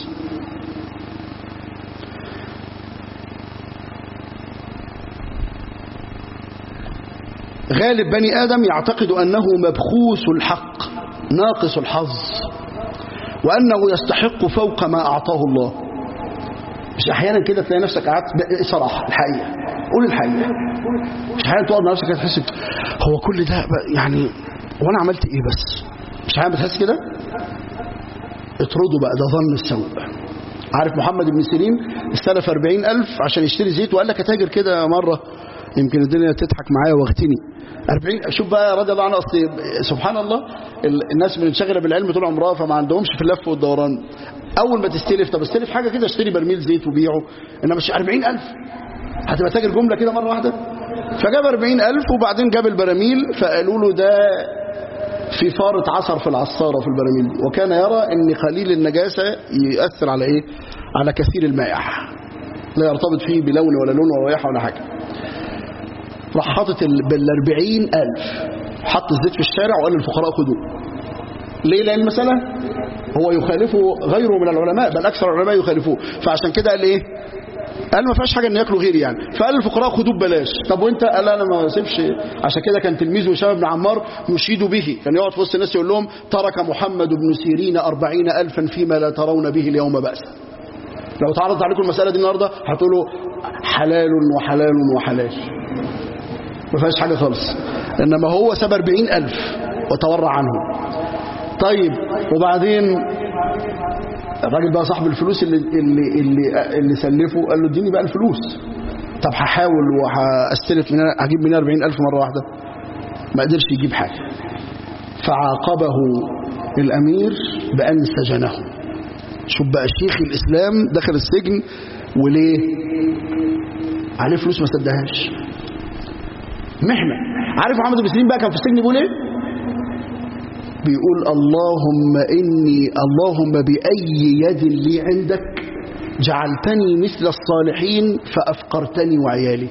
غالب بني آدم يعتقد أنه مبخوث الحق ناقص الحظ وأنه يستحق فوق ما أعطاه الله مش أحيانا كده تلاقي نفسك قعدت صراحة الحقيقة قول الحقيقة مش أحيانا تقعد مع نفسك كده تحس هو كل ده يعني وأنا عملت إيه بس مش أحيانا بتحس كده اطردوا بقى ده ظن السوء عارف محمد بن سيرين استلف 40000 عشان يشتري زيت وقال لك اتاجر كده مرة يمكن الدنيا تضحك معايا واغتني 40 شوف بقى رضي الله عنه اصل سبحان الله الناس منشغله بالعلم طول عمرها فما عندهمش في اللف والدوران اول ما تستلف طب استلف حاجه كده اشتري برميل زيت وبيعه انما مش 40000 هتبقى تاجر جمله كده مره واحده فجاب 40000 وبعدين جاب البراميل فقالوا له ده في فارة عصر في العصارة في البراميل دي وكان يرى ان قليل النجاسة يؤثر على ايه على كثير المائح لا يرتبط فيه بلون ولا لون ولا رائحة ولا حاجة راح حاطط بالاربعين ألف حط الزيت في الشارع وقال للفقراء خدوه ليه لأن المسألة هو يخالفه غيره من العلماء بل أكثر العلماء يخالفوه فعشان كده قال إيه قال ما فيهاش حاجه ان ياكلوا غيري يعني فقال للفقراء خدوه ببلاش طب وانت قال انا ما اسيبش عشان كده كان تلميذه هشام بن عمار يشيد به كان يقعد في وسط الناس يقول لهم ترك محمد بن سيرين أربعين ألفا فيما لا ترون به اليوم بأسا لو تعرضت عليكم المسألة دي النهاردة هتقولوا حلال وحلال وحلال ما فيهاش حاجة خالص إنما هو ساب 40 ألف وتورع عنه طيب وبعدين الراجل بقى صاحب الفلوس اللي اللي اللي, اللي سلفه قال له اديني بقى الفلوس طب هحاول وهستلف من هجيب من 40000 مره واحده ما قدرش يجيب حاجه فعاقبه الامير بان سجنه شوف بقى شيخ الاسلام دخل السجن وليه عليه فلوس ما سدهاش محنه عارف محمد بن سيرين بقى كان في السجن بيقول ايه بيقول اللهم إني اللهم بأي يد لي عندك جعلتني مثل الصالحين فأفقرتني وعيالي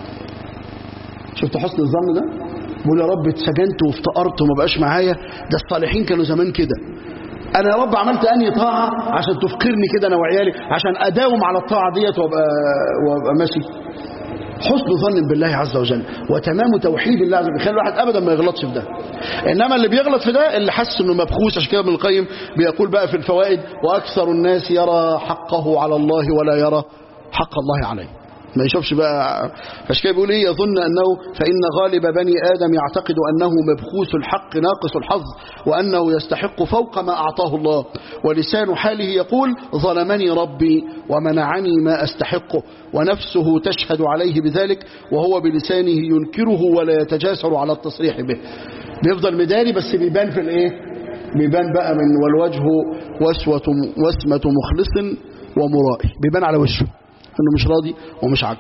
شفت حسن الظن ده بيقول يا رب اتسجنت وافتقرت وما بقاش معايا ده الصالحين كانوا زمان كده انا يا رب عملت اني طاعه عشان تفقرني كده انا وعيالي عشان اداوم على الطاعه ديت وابقى وابقى ماشي حسن ظن بالله عز وجل وتمام توحيد الله عز وجل يخلي الواحد ابدا ما يغلطش في ده انما اللي بيغلط في ده اللي حس انه مبخوس عشان كده ابن القيم بيقول بقى في الفوائد واكثر الناس يرى حقه على الله ولا يرى حق الله عليه ما يشوفش بقى عشان كده بيقول ايه يظن انه فان غالب بني ادم يعتقد انه مبخوس الحق ناقص الحظ وانه يستحق فوق ما اعطاه الله ولسان حاله يقول ظلمني ربي ومنعني ما استحقه ونفسه تشهد عليه بذلك وهو بلسانه ينكره ولا يتجاسر على التصريح به بيفضل مداري بس بيبان في الايه بيبان بقى من والوجه وسوة وسمة مخلص ومرائي بيبان على وشه انه مش راضي ومش عاجبه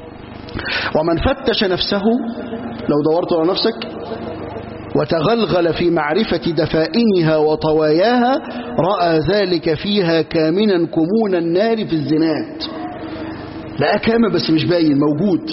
ومن فتش نفسه لو دورت على نفسك وتغلغل في معرفة دفائنها وطواياها رأى ذلك فيها كامنا كمون النار في الزنات لا كامل بس مش باين موجود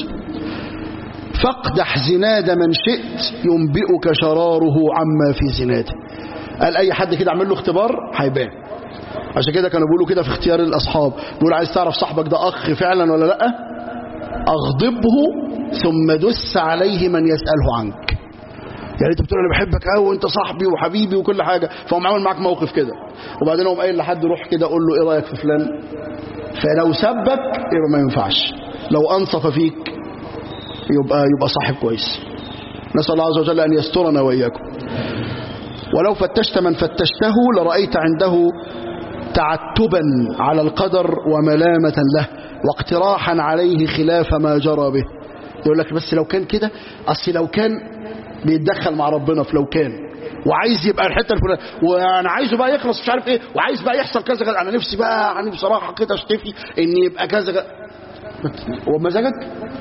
فاقدح زناد من شئت ينبئك شراره عما في زناده قال أي حد كده عمل له اختبار هيبان عشان كده كانوا بيقولوا كده في اختيار الأصحاب بيقول عايز تعرف صاحبك ده أخ فعلا ولا لأ أغضبه ثم دس عليه من يسأله عنك يعني انت بتقول انا بحبك قوي وانت صاحبي وحبيبي وكل حاجه فهم عامل معاك موقف كده وبعدين هم قايل لحد روح كده قول له ايه رايك في فلان فلو سبك يبقى ما ينفعش لو انصف فيك يبقى يبقى صاحب كويس نسال الله عز وجل ان يسترنا واياكم ولو فتشت من فتشته لرايت عنده تعتبا على القدر وملامه له واقتراحا عليه خلاف ما جرى به يقول لك بس لو كان كده اصل لو كان بيتدخل مع ربنا في لو كان وعايز يبقى الحته الفلانيه وانا عايزه بقى يخلص مش عارف ايه وعايز بقى يحصل كذا كذا انا نفسي بقى انا بصراحه كده اشتفي ان يبقى كذا كذا وبمزاجك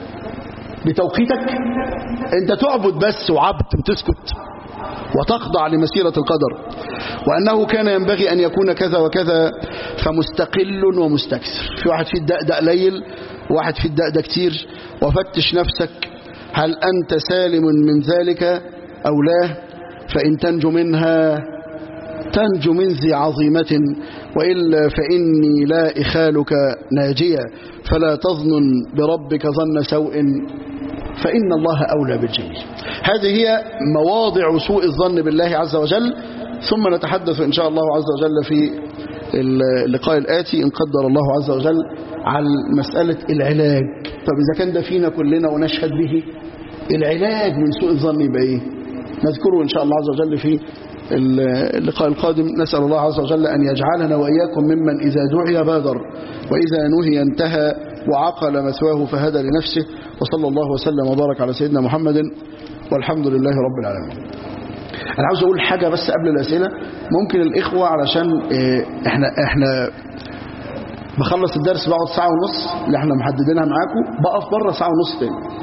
بتوقيتك انت تعبد بس وعبد وتسكت وتخضع لمسيرة القدر وأنه كان ينبغي أن يكون كذا وكذا فمستقل ومستكثر في واحد في الداء ده قليل وواحد في الداء ده كتير وفتش نفسك هل أنت سالم من ذلك أو لا فإن تنجو منها تنجو من ذي عظيمة وإلا فإني لا إخالك ناجية فلا تظن بربك ظن سوء فإن الله أولى بالجميل هذه هي مواضع سوء الظن بالله عز وجل ثم نتحدث إن شاء الله عز وجل في اللقاء الآتي إن قدر الله عز وجل عن مسألة العلاج طب إذا كان ده فينا كلنا ونشهد به العلاج من سوء الظن يبقى إيه نذكره إن شاء الله عز وجل في اللقاء القادم نسأل الله عز وجل أن يجعلنا وإياكم ممن إذا دعي بادر وإذا نهي انتهى وعقل مثواه فهدى لنفسه وصلى الله وسلم وبارك على سيدنا محمد والحمد لله رب العالمين أنا عاوز أقول حاجة بس قبل الأسئلة ممكن الإخوة علشان إحنا إحنا بخلص الدرس بقعد ساعة ونص اللي احنا محددينها معاكم بقف بره ساعة ونص تاني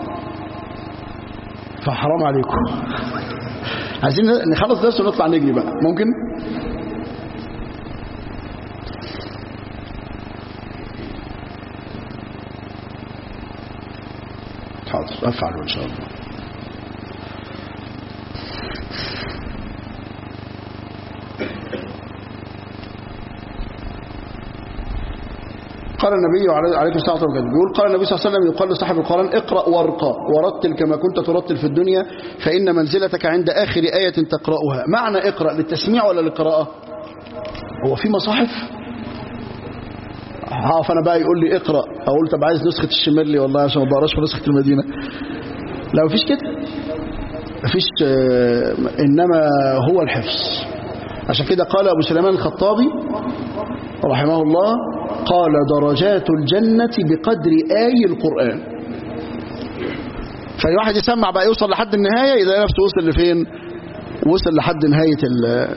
فحرام عليكم عايزين نخلص درس ونطلع نجري بقى ممكن حاضر افعله ان شاء الله قال النبي عليه الصلاة والسلام بيقول قال النبي صلى الله عليه وسلم يقال لصاحب القرآن اقرأ وارقى ورتل كما كنت ترتل في الدنيا فإن منزلتك عند آخر آية تقرأها معنى اقرأ للتسميع ولا للقراءة هو في مصاحف هقف انا بقى يقول لي اقرأ اقول طب عايز نسخة الشمرلي والله عشان ما بقراش في نسخة المدينة لا مفيش كده مفيش آه، إنما هو الحفظ عشان كده قال أبو سليمان الخطابي رحمه الله قال درجات الجنة بقدر آي القرآن فأي واحد يسمع بقى يوصل لحد النهاية إذا نفسه وصل لفين وصل لحد نهاية ال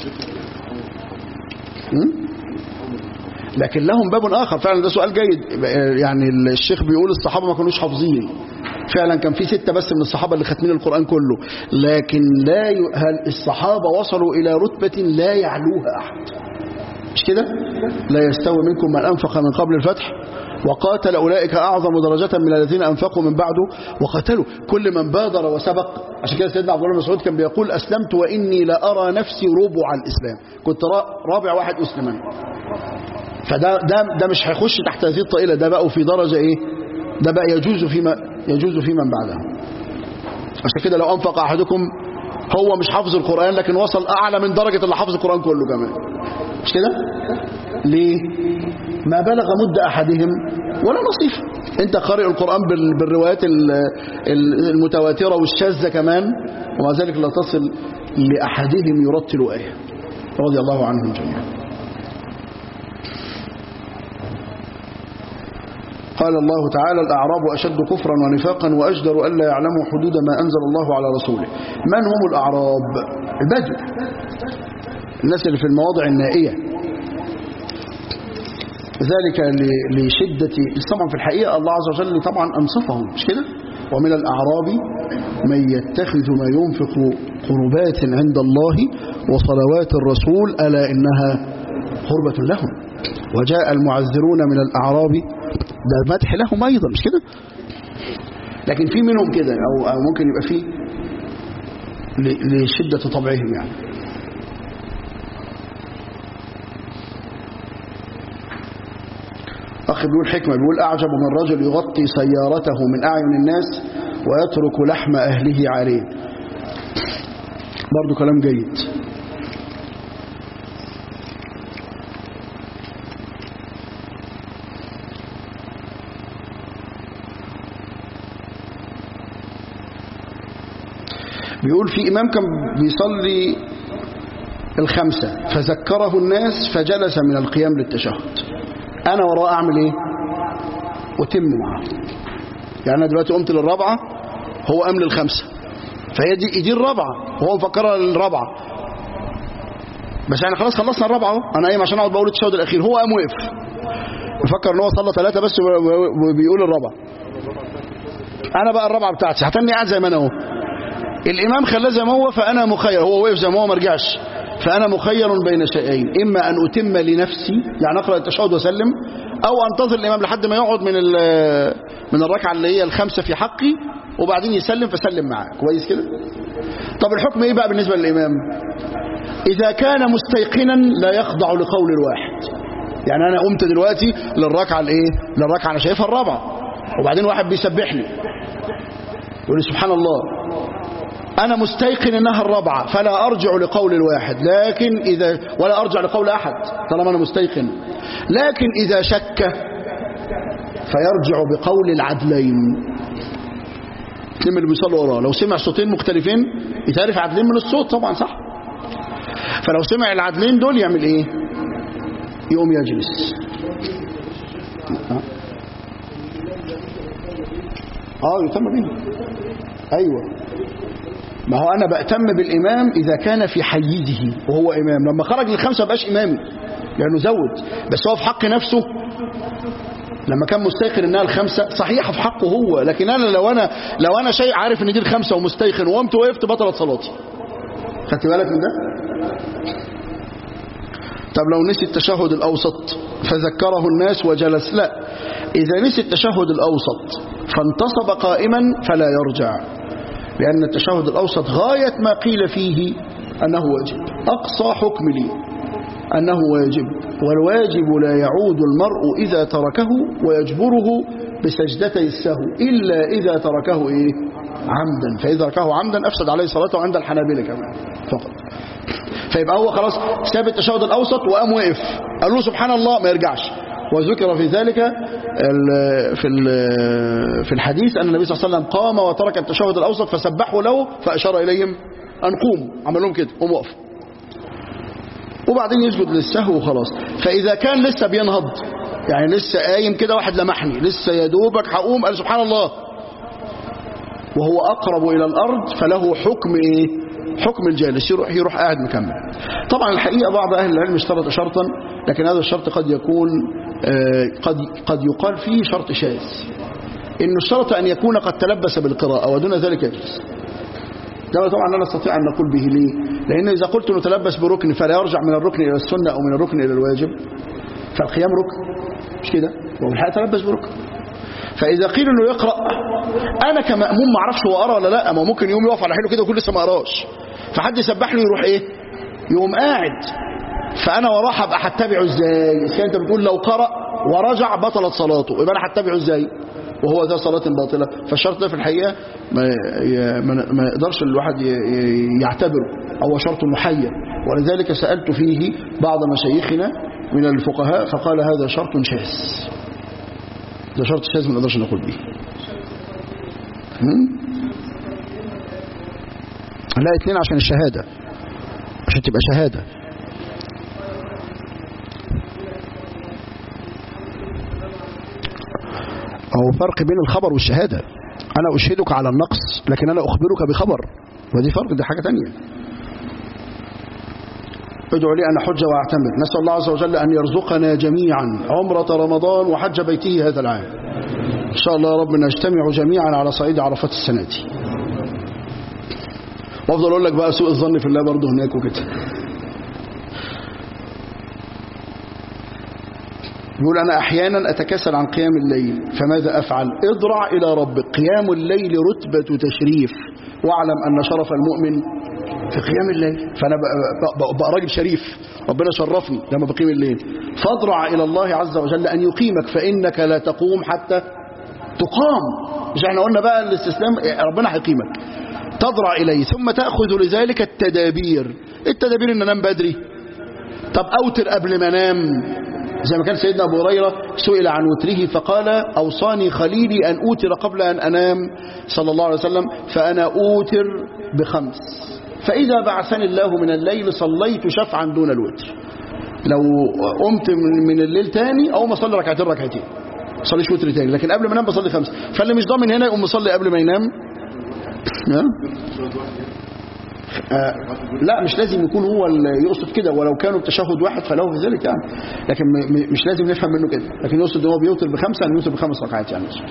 م? لكن لهم باب آخر فعلا ده سؤال جيد يعني الشيخ بيقول الصحابة ما كانوش حافظين فعلا كان في ستة بس من الصحابة اللي ختمين القرآن كله لكن لا ي... هل الصحابة وصلوا إلى رتبة لا يعلوها أحد مش كده لا يستوي منكم من أنفق من قبل الفتح وقاتل أولئك أعظم درجة من الذين أنفقوا من بعده وقتلوا كل من بادر وسبق عشان كده سيدنا عبد الله بن مسعود كان بيقول أسلمت وإني لأرى نفسي ربع الإسلام كنت رابع واحد أسلما فده ده ده مش هيخش تحت هذه الطائلة ده بقى في درجة إيه ده بقى يجوز فيما يجوز في من بعده عشان كده لو أنفق أحدكم هو مش حافظ القرآن لكن وصل أعلى من درجة اللي حافظ القرآن كله كمان مش كده ليه ما بلغ مد أحدهم ولا نصيف انت قارئ القرآن بال- بالروايات ال- ال- المتواترة والشاذة كمان ومع ذلك لا تصل لأحدهم يرتل آية رضي الله عنهم جميعا قال الله تعالى الأعراب أشد كفرا ونفاقا وأجدر ألا يعلموا حدود ما أنزل الله على رسوله من هم الأعراب البدو الناس اللي في المواضع النائية ذلك ل- لشدة طبعا في الحقيقة الله عز وجل طبعا أنصفهم مش كده ومن الأعراب من يتخذ ما ينفق قربات عند الله وصلوات الرسول ألا إنها قربة لهم وجاء المعذرون من الأعراب ده مدح لهم أيضا مش كده لكن في منهم كده أو, أو ممكن يبقى فيه ل- لشدة طبعهم يعني أخي بيقول حكمة بيقول أعجب من رجل يغطي سيارته من أعين الناس ويترك لحم أهله عليه برضو كلام جيد بيقول في إمام كان بيصلي الخمسة فذكره الناس فجلس من القيام للتشهد أنا وراه أعمل إيه أتم معه يعني أنا دلوقتي قمت للرابعة هو قام للخمسة فهي دي دي الرابعة وهو مفكرها للرابعة بس يعني خلاص خلصنا الرابعة اهو أنا قايم عشان أقعد بقول التشهد الأخير هو قام وقف مفكر إن هو صلى ثلاثة بس وبيقول الرابعة أنا بقى الرابعة بتاعتي هتني قاعد زي ما أنا أهو الإمام خلاه زي ما هو فأنا مخير هو وقف زي ما هو ما رجعش فأنا مخير بين شيئين إما أن أتم لنفسي يعني أقرأ التشهد وأسلم أو أنتظر الإمام لحد ما يقعد من ال- من الركعة اللي هي الخمسة في حقي وبعدين يسلم فسلم معاه كويس كده طب الحكم إيه بقى بالنسبة للإمام إذا كان مستيقنا لا يخضع لقول الواحد يعني أنا قمت دلوقتي للركعة الإيه للركعة أنا شايفها الرابعة وبعدين واحد بيسبح لي يقول لي سبحان الله أنا مستيقن إنها الرابعة فلا أرجع لقول الواحد لكن إذا ولا أرجع لقول أحد طالما أنا مستيقن لكن إذا شك فيرجع بقول العدلين الاثنين اللي بيصلوا وراه لو سمع صوتين مختلفين يتعرف عدلين من الصوت طبعا صح فلو سمع العدلين دول يعمل ايه يقوم يجلس اه آه، يتم به ايوه ما هو أنا بأتم بالإمام إذا كان في حيزه وهو إمام لما خرج للخمسة بقاش إمامي لأنه زود بس هو في حق نفسه لما كان مستيقن انها الخمسه صحيح في حقه هو لكن انا لو انا لو انا شيء عارف ان دي الخمسه ومستيقن وقمت وقفت بطلت صلاتي خدت بالك من ده طب لو نسي التشهد الاوسط فذكره الناس وجلس لا اذا نسي التشهد الاوسط فانتصب قائما فلا يرجع لأن التشهد الأوسط غاية ما قيل فيه أنه واجب أقصى حكم لي أنه واجب والواجب لا يعود المرء إذا تركه ويجبره بسجدتي السهو إلا إذا تركه إيه؟ عمدا فإذا تركه عمدا أفسد عليه صلاته عند الحنابلة كمان فقط فيبقى هو خلاص ساب التشهد الأوسط وقام وقف قال له سبحان الله ما يرجعش وذكر في ذلك ال- في ال- في الحديث أن النبي صلى الله عليه وسلم قام وترك التشهد الأوسط فسبحوا له فأشار إليهم أن قوموا عمل لهم كده قوموا وقفوا وبعدين يسجد للسهو وخلاص فإذا كان لسه بينهض يعني لسه قايم كده واحد لمحني لسه يا دوبك هقوم قال سبحان الله وهو أقرب إلى الأرض فله حكم إيه حكم الجالس يروح يروح قاعد مكمل طبعا الحقيقة بعض أهل العلم اشترط شرطا لكن هذا الشرط قد يكون آه، قد قد يقال فيه شرط شاذ إنه اشترط أن يكون قد تلبس بالقراءة ودون ذلك يجلس ده طبعا لا نستطيع أن نقول به ليه لأن إذا قلت أنه تلبس بركن فلا يرجع من الركن إلى السنة أو من الركن إلى الواجب فالقيام ركن مش كده وفي الحقيقة تلبس بركن فإذا قيل إنه يقرأ أنا كمأموم ما اعرفش هو قرأ ولا لا ما هو ممكن يوم يقف على حيله كده ويكون لسه ما قراش فحد يسبح له يروح إيه يقوم قاعد فأنا وراه هبقى هتبعه إزاي إذا أنت بتقول لو قرأ ورجع بطلت صلاته يبقى أنا هتبعه إزاي وهو ذا صلاة باطلة فالشرط ده في الحقيقة ما, ي- ما ما يقدرش الواحد ي- ي- يعتبره هو شرط محير ولذلك سألت فيه بعض مشايخنا من الفقهاء فقال هذا شرط شاذ ده شرط شاذ ما نقدرش نقول به هم؟ لا اتنين عشان الشهادة عشان تبقى شهادة هو فرق بين الخبر والشهادة أنا أشهدك على النقص لكن أنا أخبرك بخبر ودي فرق دي حاجة تانية ادعوا لي أن أحج وأعتمر نسأل الله عز وجل أن يرزقنا جميعا عمرة رمضان وحج بيته هذا العام إن شاء الله يا رب نجتمع جميعا على صعيد عرفات السنة دي وافضل اقول لك بقى سوء الظن في الله برضه هناك وكده يقول أنا أحيانا أتكاسل عن قيام الليل فماذا أفعل اضرع إلى ربك قيام الليل رتبة تشريف واعلم أن شرف المؤمن في قيام الليل فأنا بقى, بقى, بقى راجل شريف ربنا شرفني لما بقيم الليل فاضرع إلى الله عز وجل أن يقيمك فإنك لا تقوم حتى تقام مش احنا قلنا بقى الاستسلام ربنا هيقيمك تضرع إليه ثم تأخذ لذلك التدابير التدابير ان انام بدري طب أوتر قبل ما انام زي ما كان سيدنا أبو هريرة سئل عن وتره فقال أوصاني خليلي أن أوتر قبل أن أنام صلى الله عليه وسلم فأنا أوتر بخمس فإذا بعثني الله من الليل صليت شفعا دون الوتر لو قمت من من الليل تاني أو ما أصلي ركعتين ركعتين صليش وتر تاني لكن قبل ما انام بصلي خمسة فاللي مش ضامن هنا يقوم مصلي قبل ما ينام ها؟ آه لا مش لازم يكون هو اللي يقصد كده ولو كانوا بتشهد واحد فله في ذلك يعني لكن م- م- مش لازم نفهم منه كده لكن يقصد ان هو بيوتر بخمسه ان يوتر بخمس ركعات يعني يقصد.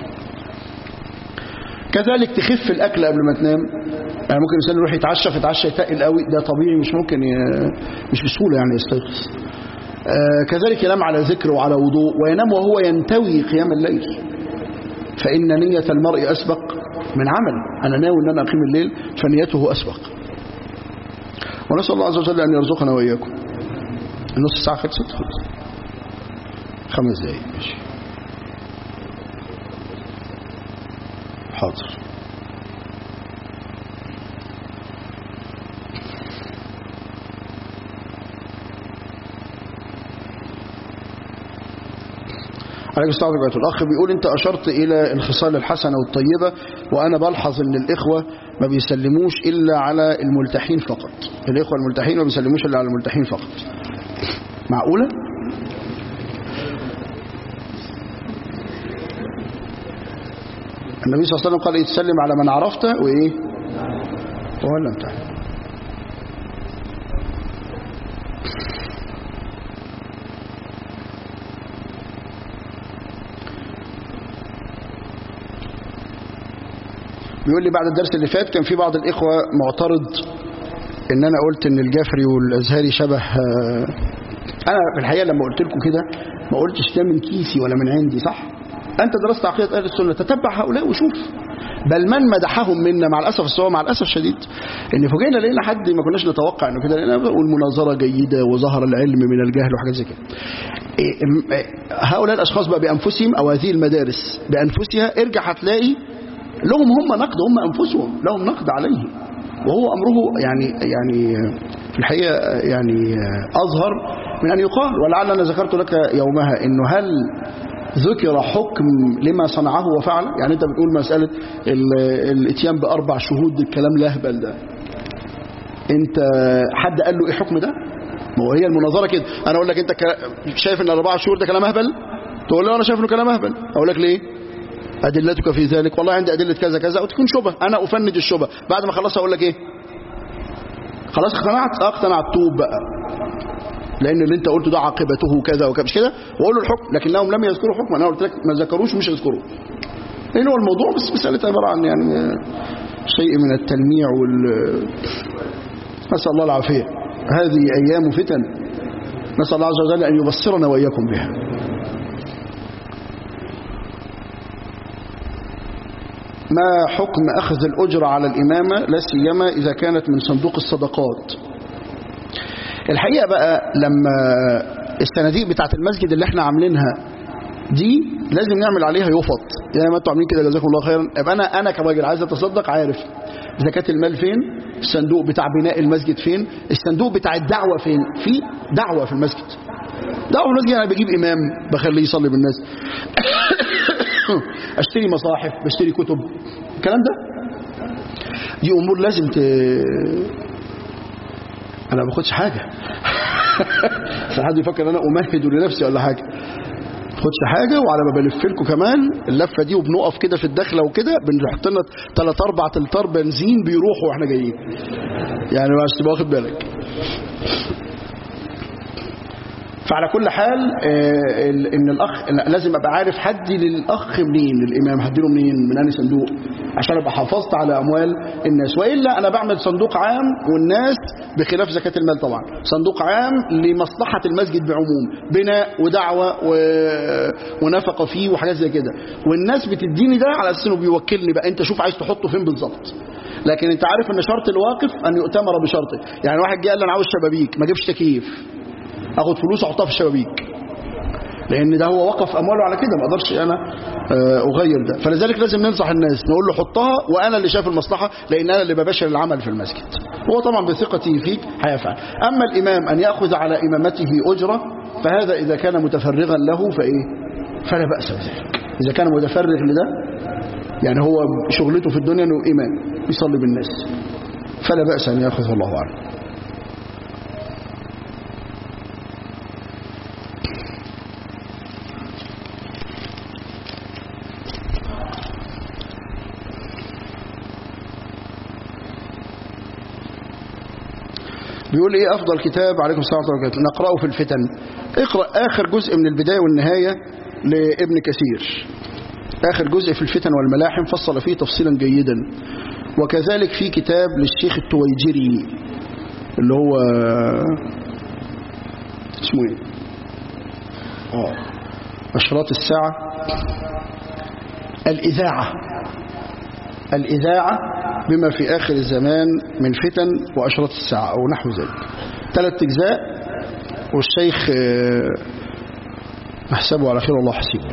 كذلك تخف الاكل قبل ما تنام يعني ممكن الانسان يروح يتعشى فيتعشى يتقل قوي ده طبيعي مش ممكن ي... مش بسهوله يعني يستيقظ آه كذلك ينام على ذكر وعلى وضوء وينام وهو ينتوي قيام الليل فإن نية المرء أسبق من عمل أنا ناوي أن أنا أقيم الليل فنيته أسبق ونسأل الله عز وجل أن يرزقنا وإياكم النص ساعة خلصت خلص خمس دقايق ماشي حاضر عليك السلام عليكم الأخ بيقول أنت أشرت إلى الخصال الحسنة والطيبة وأنا بلحظ أن الإخوة ما بيسلموش إلا على الملتحين فقط الإخوة الملتحين ما بيسلموش إلا على الملتحين فقط معقولة؟ النبي صلى الله عليه وسلم قال إيه تسلم على من عرفته وإيه ولا أنت بيقول لي بعد الدرس اللي فات كان في بعض الإخوة معترض إن أنا قلت إن الجافري والأزهري شبه آه، أنا في الحقيقة لما قلت لكم كده ما قلتش ده من كيسي ولا من عندي صح أنت درست عقيدة أهل السنة تتبع هؤلاء وشوف بل من مدحهم منا مع الأسف الصواب مع الأسف الشديد إن فوجئنا لقينا حد ما كناش نتوقع إنه كده لقينا والمناظرة جيدة وظهر العلم من الجهل وحاجات زي كده إيه، ام- إيه، هؤلاء الأشخاص بقى بأنفسهم أو هذه المدارس بأنفسها ارجع هتلاقي لهم هم نقد هم أنفسهم لهم نقد عليه وهو أمره يعني يعني في الحقيقة يعني أظهر من أن يقال ولعل أنا ذكرت لك يومها أنه هل ذكر حكم لما صنعه وفعل يعني أنت بتقول مسألة ال- الاتيان بأربع شهود الكلام لهبل ده أنت حد قال له إيه حكم ده ما هو هي المناظرة كده أنا أقول لك أنت كلا- شايف أن أربع شهور ده كلام أهبل تقول لي أنا شايف أنه كلام أهبل أقول لك ليه أدلتك في ذلك والله عندي أدلة كذا كذا وتكون شبه أنا أفند الشبه بعد ما خلص أقول لك إيه خلاص اقتنعت اه اقتنعت توب بقى لان اللي انت قلته ده عاقبته كذا وكذا مش كده واقول له الحكم لكنهم لم يذكروا حكما انا قلت لك ما ذكروش مش يذكروه لان هو الموضوع بس مساله عباره عن يعني آه، شيء من التلميع وال نسال الله العافيه هذه ايام فتن نسال الله عز وجل ان يبصرنا واياكم بها ما حكم أخذ الأجرة على الإمامة لا سيما إذا كانت من صندوق الصدقات الحقيقة بقى لما الصناديق بتاعت المسجد اللي احنا عاملينها دي لازم نعمل عليها يفط يعني ما انتوا عاملين كده جزاكم الله خيرا يبقى انا انا كراجل عايز اتصدق عارف زكاة المال فين الصندوق بتاع بناء المسجد فين الصندوق بتاع الدعوة فين في دعوة في المسجد دعوة في المسجد انا بجيب امام بخليه يصلي بالناس اشتري مصاحف بشتري كتب الكلام ده دي امور لازم ت انا ما باخدش حاجه حد يفكر ان انا امهد لنفسي ولا حاجه ما باخدش حاجه وعلى ما بلف لكم كمان اللفه دي وبنقف كده في الدخله وكده بنحط لنا ثلاث اربع تلتار بنزين بيروحوا واحنا جايين يعني مش تبقى واخد بالك فعلى كل حال آه، ال- ان الاخ إن لازم ابقى عارف حدي للاخ منين الامام هديله منين من انهي صندوق عشان ابقى حافظت على اموال الناس والا انا بعمل صندوق عام والناس بخلاف زكاه المال طبعا صندوق عام لمصلحه المسجد بعموم بناء ودعوه و... ونفقه فيه وحاجات زي كده والناس بتديني ده على اساس انه بيوكلني بقى انت شوف عايز تحطه فين بالظبط لكن انت عارف ان شرط الواقف ان يؤتمر بشرطه يعني واحد جه قال لي انا عاوز شبابيك ما جيبش تكييف اخد فلوس احطها في الشبابيك لان ده هو وقف امواله على كده ما اقدرش انا آه، اغير ده فلذلك لازم ننصح الناس نقول له حطها وانا اللي شايف المصلحه لان انا اللي بباشر العمل في المسجد هو طبعا بثقتي فيك هيفعل اما الامام ان ياخذ على امامته اجره فهذا اذا كان متفرغا له فايه فلا باس بذلك اذا كان متفرغ لده يعني هو شغلته في الدنيا انه امام بيصلي بالناس فلا باس ان ياخذ الله اعلم بيقول ايه افضل كتاب عليكم السلام ورحمه الله وبركاته نقراه في الفتن اقرا اخر جزء من البدايه والنهايه لابن كثير اخر جزء في الفتن والملاحم فصل فيه تفصيلا جيدا وكذلك في كتاب للشيخ التويجري اللي هو اسمه ايه اه اشراط الساعه الاذاعه الاذاعه بما في آخر الزمان من فتن وأشراط الساعة أو نحو ذلك ثلاث أجزاء والشيخ آه، نحسبه على خير والله حسيبه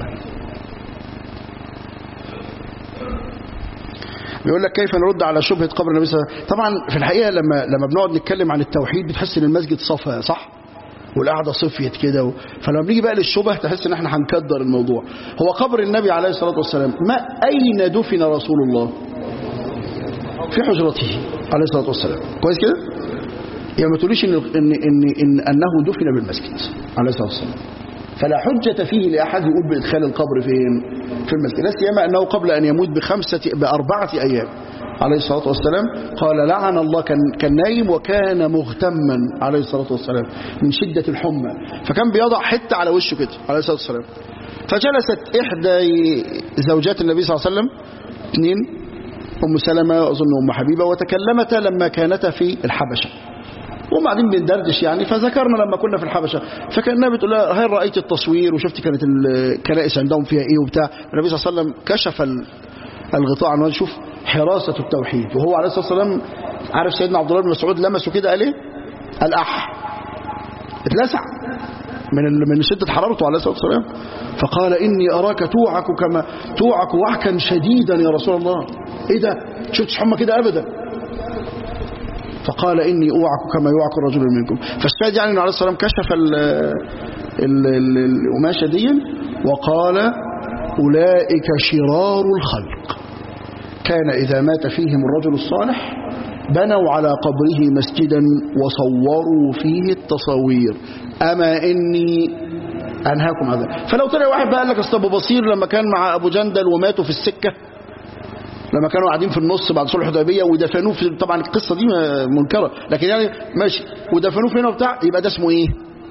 بيقول لك كيف نرد على شبهة قبر النبي صلى الله عليه وسلم طبعا في الحقيقة لما لما بنقعد نتكلم عن التوحيد بتحس ان المسجد صفى صح والقعدة صفيت كده و... فلما بنيجي بقى للشبه تحس ان احنا هنكدر الموضوع هو قبر النبي عليه الصلاة والسلام ما أين دفن رسول الله في حجرته عليه الصلاة والسلام كويس كده يعني ما تقوليش إن, إن, إن, إن أنه دفن بالمسجد عليه الصلاة والسلام فلا حجة فيه لأحد يقول بإدخال القبر فين في المسجد لا سيما أنه قبل أن يموت بخمسة بأربعة أيام عليه الصلاة والسلام قال لعن الله كان, كان نايم وكان مغتما عليه الصلاة والسلام من شدة الحمى فكان بيضع حتة على وشه كده عليه الصلاة والسلام فجلست إحدى زوجات النبي صلى الله عليه وسلم اثنين أم سلمة وأظن أم حبيبة وتكلمتا لما كانتا في الحبشة وبعدين بندردش يعني فذكرنا لما كنا في الحبشة فكانها بتقول لها هل رأيت التصوير وشفت كانت الكنائس عندهم فيها ايه وبتاع النبي صلى الله عليه وسلم كشف ال- الغطاء عنه شوف حراسة التوحيد وهو عليه الصلاة والسلام عارف سيدنا عبد الله بن مسعود لمسه كده قال ايه قال أح اتلسع من ال- من شدة حرارته عليه الصلاة والسلام فقال إني أراك توعك كما توعك وعكا شديدا يا رسول الله إيه ده شفتش حمى كده أبدا فقال إني أوعك كما يوعك الرجل منكم فالشاهد يعني أن عليه الصلاة والسلام كشف ال ال ال القماشة دي وقال أولئك شرار الخلق كان إذا مات فيهم الرجل الصالح بنوا على قبره مسجدا وصوروا فيه التصاوير أما إني أنهاكم عن ذلك فلو طلع واحد بقى قال لك أصل أبو بصير لما كان مع أبو جندل وماتوا في السكة لما كانوا قاعدين في النص بعد صلح الحديبيه ودفنوه في طبعا القصه دي منكره لكن يعني ماشي ودفنوه فين وبتاع يبقى ده اسمه ايه؟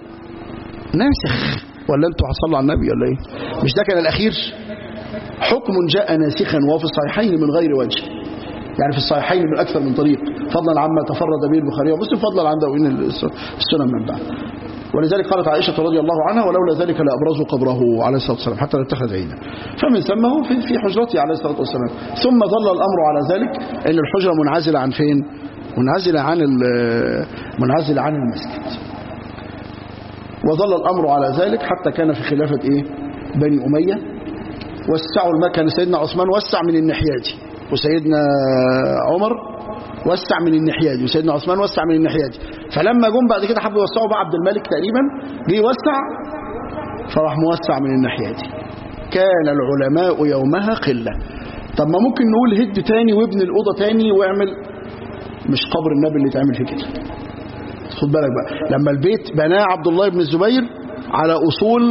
ناسخ ولا انتوا هتصلوا على النبي ولا ايه؟ مش ده كان الاخير؟ حكم جاء ناسخا وهو في الصحيحين من غير وجه يعني في الصحيحين من اكثر من طريق فضلا عما تفرد به البخاري ومسلم فضلا عن ذوين السنن من بعد ولذلك قالت عائشة رضي الله عنها ولولا ذلك لأبرزوا قبره عليه الصلاة والسلام حتى نتخذ عينا فمن ثم هو في, في حجرته عليه الصلاة والسلام ثم ظل الأمر على ذلك أن الحجرة منعزلة عن فين منعزلة عن منعزلة عن المسجد وظل الأمر على ذلك حتى كان في خلافة إيه بني أمية وسعوا المكان سيدنا عثمان وسع من الناحية دي وسيدنا عمر وسع من الناحيه دي وسيدنا عثمان وسع من الناحيه دي فلما جم بعد كده حبوا يوسعوا بقى عبد الملك تقريبا جه يوسع فراح موسع من الناحيه دي كان العلماء يومها قله طب ما ممكن نقول هد تاني وابن الاوضه تاني واعمل مش قبر النبي اللي اتعمل فيه كده خد بالك بقى لما البيت بناه عبد الله بن الزبير على اصول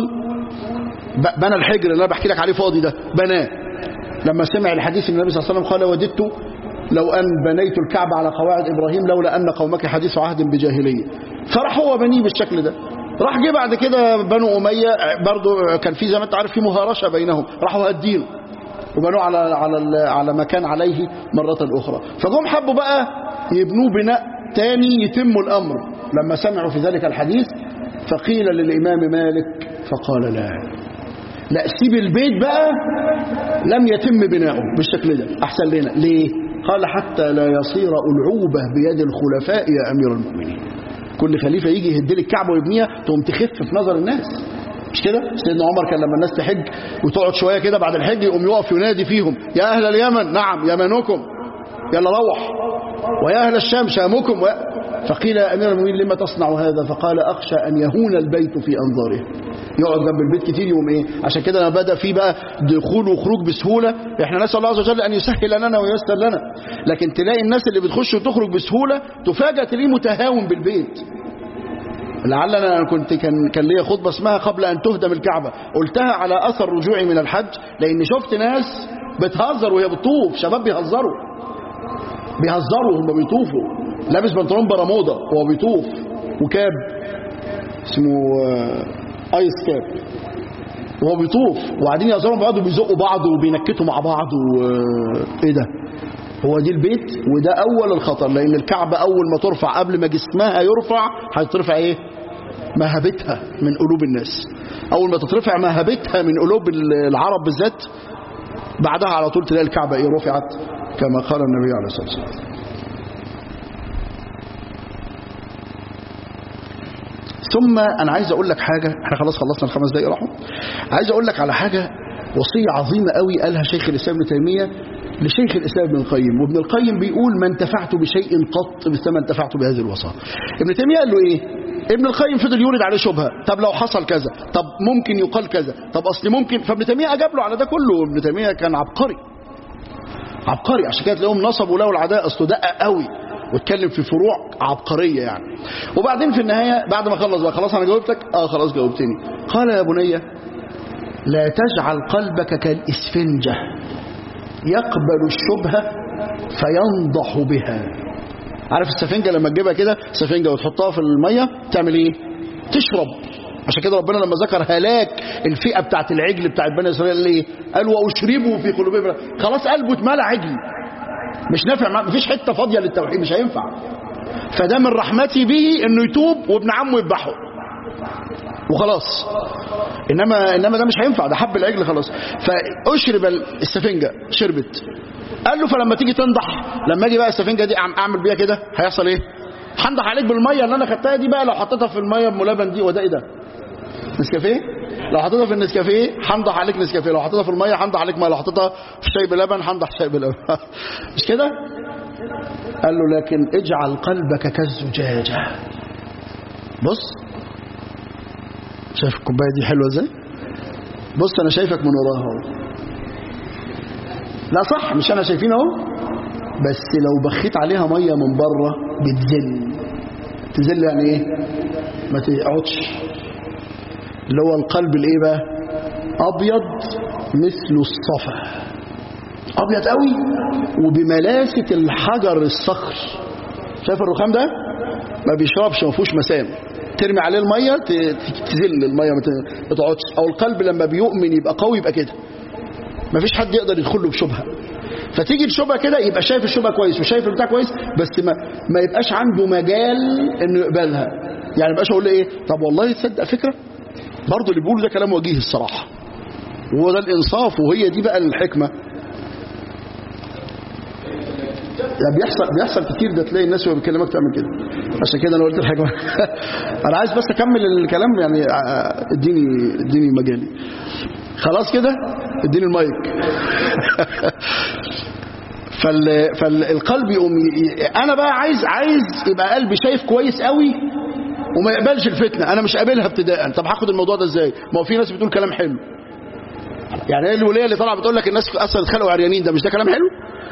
بنى الحجر اللي انا بحكي لك عليه فاضي ده بناه لما سمع الحديث النبي صلى الله عليه وسلم قال وددت لو أن بنيت الكعبة على قواعد إبراهيم لولا أن قومك حديث عهد بجاهلية فراح هو بنيه بالشكل ده راح جه بعد كده بنو أمية برضو كان في زي ما انت عارف في مهارشة بينهم راحوا هدينه وبنوه على على على مكان عليه مرة أخرى فجم حبوا بقى يبنوه بناء تاني يتم الأمر لما سمعوا في ذلك الحديث فقيل للإمام مالك فقال لا لا سيب البيت بقى لم يتم بناؤه بالشكل ده أحسن لنا ليه قال حتى لا يصير ألعوبة بيد الخلفاء يا أمير المؤمنين كل خليفة يجي يهد لك الكعبة ويبنيها تقوم تخف في نظر الناس مش كده سيدنا عمر كان لما الناس تحج وتقعد شوية كده بعد الحج يقوم يقف ينادي فيهم يا أهل اليمن نعم يمنكم يلا روح ويا أهل الشام شامكم و... فقيل يا أمير المؤمنين لما تصنع هذا فقال أخشى أن يهون البيت في أنظاره يقعد جنب البيت كتير يوم ايه عشان كده انا بدا فيه بقى دخول وخروج بسهوله احنا نسال الله عز وجل ان يسهل لنا وييسر لنا لكن تلاقي الناس اللي بتخش وتخرج بسهوله تفاجئ تلاقيه متهاون بالبيت لعل انا كنت كان كان ليا خطبه اسمها قبل ان تهدم الكعبه قلتها على اثر رجوعي من الحج لان شفت ناس بتهزر وهي بتطوف شباب بيهزروا بيهزروا هم بيطوفوا لابس بنطلون برمودا وهو بيطوف وكاب اسمه ايس كاب وهو بيطوف وقاعدين يهزروا مع بعض وبيزقوا بعض وبينكتوا مع بعض و... ايه ده هو دي البيت وده اول الخطر لان الكعبه اول ما ترفع قبل ما جسمها يرفع هترفع ايه مهبتها من قلوب الناس اول ما تترفع مهبتها من قلوب العرب بالذات بعدها على طول تلاقي الكعبه ايه رفعت كما قال النبي عليه الصلاه والسلام ثم انا عايز اقول لك حاجه احنا خلاص خلصنا الخمس دقايق راحوا عايز اقول لك على حاجه وصيه عظيمه قوي قالها شيخ الاسلام ابن تيميه لشيخ الاسلام ابن القيم وابن القيم بيقول ما انتفعت بشيء قط مثل ما انتفعت بهذه الوصاه ابن تيميه قال له ايه ابن القيم فضل يورد عليه شبهه طب لو حصل كذا طب ممكن يقال كذا طب اصل ممكن فابن تيميه اجاب له على ده كله ابن تيميه كان عبقري عبقري عشان كده تلاقيهم نصبوا له العداء اصله دقق قوي واتكلم في فروع عبقرية يعني وبعدين في النهاية بعد ما خلص بقى خلاص أنا جاوبتك آه خلاص جاوبتني قال يا بني لا تجعل قلبك كالإسفنجة يقبل الشبهة فينضح بها عارف السفنجة لما تجيبها كده سفنجة وتحطها في المية تعمل ايه تشرب عشان كده ربنا لما ذكر هلاك الفئة بتاعت العجل بتاعت بني إسرائيل قال ايه قال وأشربوا في قلوبهم خلاص قلبه اتملى عجل مش نافع مفيش حته فاضيه للتوحيد مش هينفع فده من رحمتي به انه يتوب وابن عمه يذبحه وخلاص انما انما ده مش هينفع ده حب العجل خلاص فاشرب السفنجه شربت قال له فلما تيجي تنضح لما اجي بقى السفنجه دي اعمل بيها كده هيحصل ايه هنضح عليك بالميه اللي انا خدتها دي بقى لو حطيتها في الميه بملبن دي وده ايه ده نسكافيه لو حطيتها في النسكافيه هنضح عليك نسكافيه لو حطيتها في الميه هنضح عليك ميه لو حطيتها في شاي بلبن هنضح شاي بلبن مش كده قال له لكن اجعل قلبك كالزجاجة بص شايف الكوباية دي حلوة ازاي بص انا شايفك من وراها اهو لا صح مش انا شايفين اهو بس لو بخيت عليها ميه من بره بتزل تزل يعني ايه ما تقعدش اللي هو القلب الايه بقى ابيض مثل الصفا ابيض قوي وبملاسه الحجر الصخر شايف الرخام ده ما بيشربش ما فيهوش مسام ترمي عليه الميه تزل الميه ما تقعدش او القلب لما بيؤمن يبقى قوي يبقى كده ما فيش حد يقدر يدخل له بشبهه فتيجي الشبهه كده يبقى شايف الشبهه كويس وشايف البتاع كويس بس ما, ما يبقاش عنده مجال انه يقبلها يعني ما يبقاش اقول له ايه طب والله تصدق فكره برضه اللي بيقوله ده كلام وجيه الصراحه وهو ده الانصاف وهي دي بقى الحكمه يعني بيحصل بيحصل كتير ده تلاقي الناس وهي بتكلمك تعمل كده عشان كده انا قلت الحكمه انا عايز بس اكمل الكلام يعني اديني اديني مجالي خلاص كده اديني المايك فال فالقلب يقوم ي... انا بقى عايز عايز يبقى قلبي شايف كويس قوي وما يقبلش الفتنه انا مش قابلها ابتداء طب هاخد الموضوع ده ازاي ما هو في ناس بتقول كلام حلو يعني ايه الوليه اللي طالعه بتقول لك الناس اصلا اتخلقوا عريانين ده مش ده كلام حلو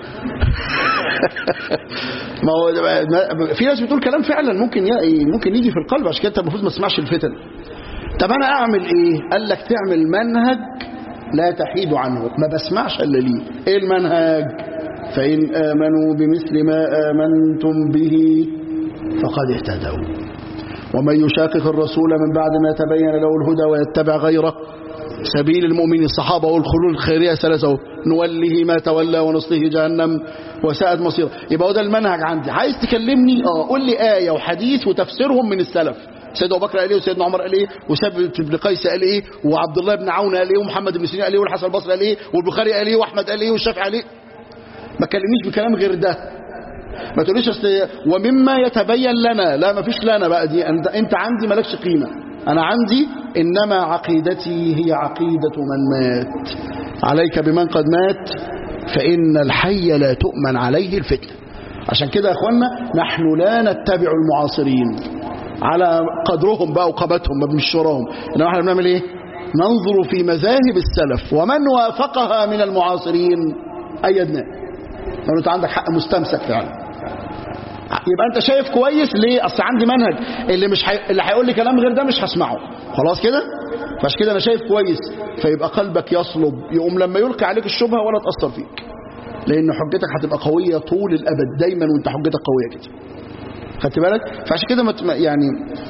ما هو في ناس بتقول كلام فعلا ممكن ممكن يجي في القلب عشان كده انت المفروض ما تسمعش الفتن طب انا اعمل ايه قال لك تعمل منهج لا تحيد عنه ما بسمعش الا ليه ايه المنهج فان امنوا بمثل ما امنتم به فقد اهتدوا ومن يشاقق الرسول من بعد ما تبين له الهدى ويتبع غيره سبيل المؤمنين الصحابة والخلول الخيرية ثلاثة نوله ما تولى ونصله جهنم وساءت مصيره يبقى ده المنهج عندي عايز تكلمني اه قول لي آية وحديث وتفسيرهم من السلف سيدنا ابو بكر قال ايه وسيدنا عمر قال ايه وثابت بن قيس قال ايه وعبد الله بن عون قال ايه ومحمد بن سيرين قال ايه والحسن البصري قال ايه والبخاري قال ايه واحمد قال ايه والشافعي قال ايه ما تكلمنيش بكلام غير ده ما تقوليش ومما يتبين لنا لا ما فيش لنا بقى دي انت, انت عندي مالكش قيمه انا عندي انما عقيدتي هي عقيده من مات عليك بمن قد مات فان الحي لا تؤمن عليه الفتنه عشان كده يا اخوانا نحن لا نتبع المعاصرين على قدرهم بقى وقامتهم ما بنمشي وراهم انما احنا بنعمل ايه ننظر في مذاهب السلف ومن وافقها من المعاصرين ايدناه لو انت عندك حق مستمسك فعلا يبقى انت شايف كويس ليه اصل عندي منهج اللي مش حي... اللي هيقول لي كلام غير ده مش هسمعه خلاص كده فعشان كده انا شايف كويس فيبقى قلبك يصلب يقوم لما يلقي عليك الشبهه ولا تاثر فيك لان حجتك هتبقى قويه طول الابد دايما وانت حجتك قويه كده خدت بالك فعشان كده ما تم... يعني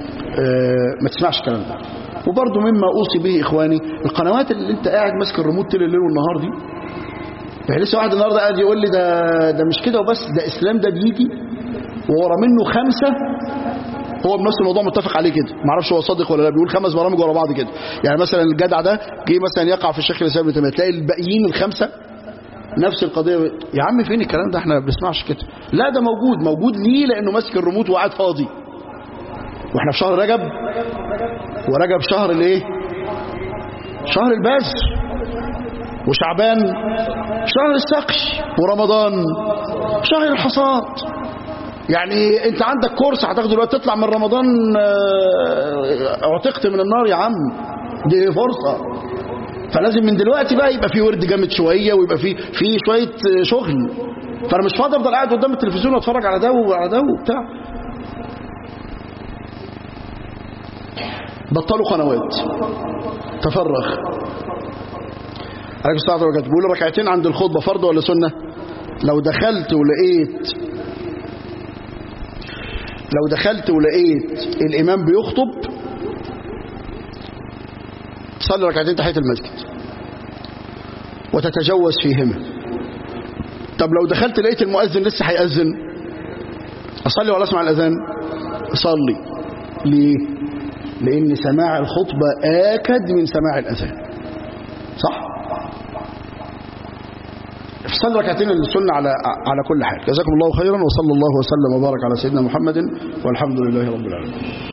آه ما تسمعش الكلام ده وبرضه مما اوصي به اخواني القنوات اللي انت قاعد ماسك الريموت طول الليل والنهار دي يعني لسه واحد النهارده قاعد يقول لي ده ده مش كده وبس ده اسلام ده بيجي وورا منه خمسه هو بنفس الموضوع متفق عليه كده ما اعرفش هو صادق ولا لا بيقول خمس برامج ورا بعض كده يعني مثلا الجدع ده جه مثلا يقع في الشيخ الاسلام ابن تلاقي الباقيين الخمسه نفس القضيه يا عم فين الكلام ده احنا ما بنسمعش كده لا ده موجود موجود ليه لانه ماسك الريموت وقاعد فاضي واحنا في شهر رجب ورجب شهر الايه شهر البذر وشعبان شهر السقي ورمضان شهر الحصاد يعني انت عندك كورس هتاخده دلوقتي تطلع من رمضان اعتقت من النار يا عم دي فرصة فلازم من دلوقتي بقى يبقى في ورد جامد شوية ويبقى في في شوية شغل فانا مش فاضي افضل قاعد قدام التلفزيون واتفرج على ده وعلى ده وبتاع بطلوا قنوات تفرغ عليكم الصلاه والسلام بيقول ركعتين عند الخطبه فرض ولا سنه لو دخلت ولقيت لو دخلت ولقيت الامام بيخطب تصلي ركعتين تحيه المسجد وتتجوز فيهما طب لو دخلت لقيت المؤذن لسه هيأذن اصلي ولا اسمع الاذان اصلي ليه لان سماع الخطبه اكد من سماع الاذان صح صلي ركعتين السنة على على كل حال جزاكم الله خيرا وصلى الله وسلم وبارك على سيدنا محمد والحمد لله رب العالمين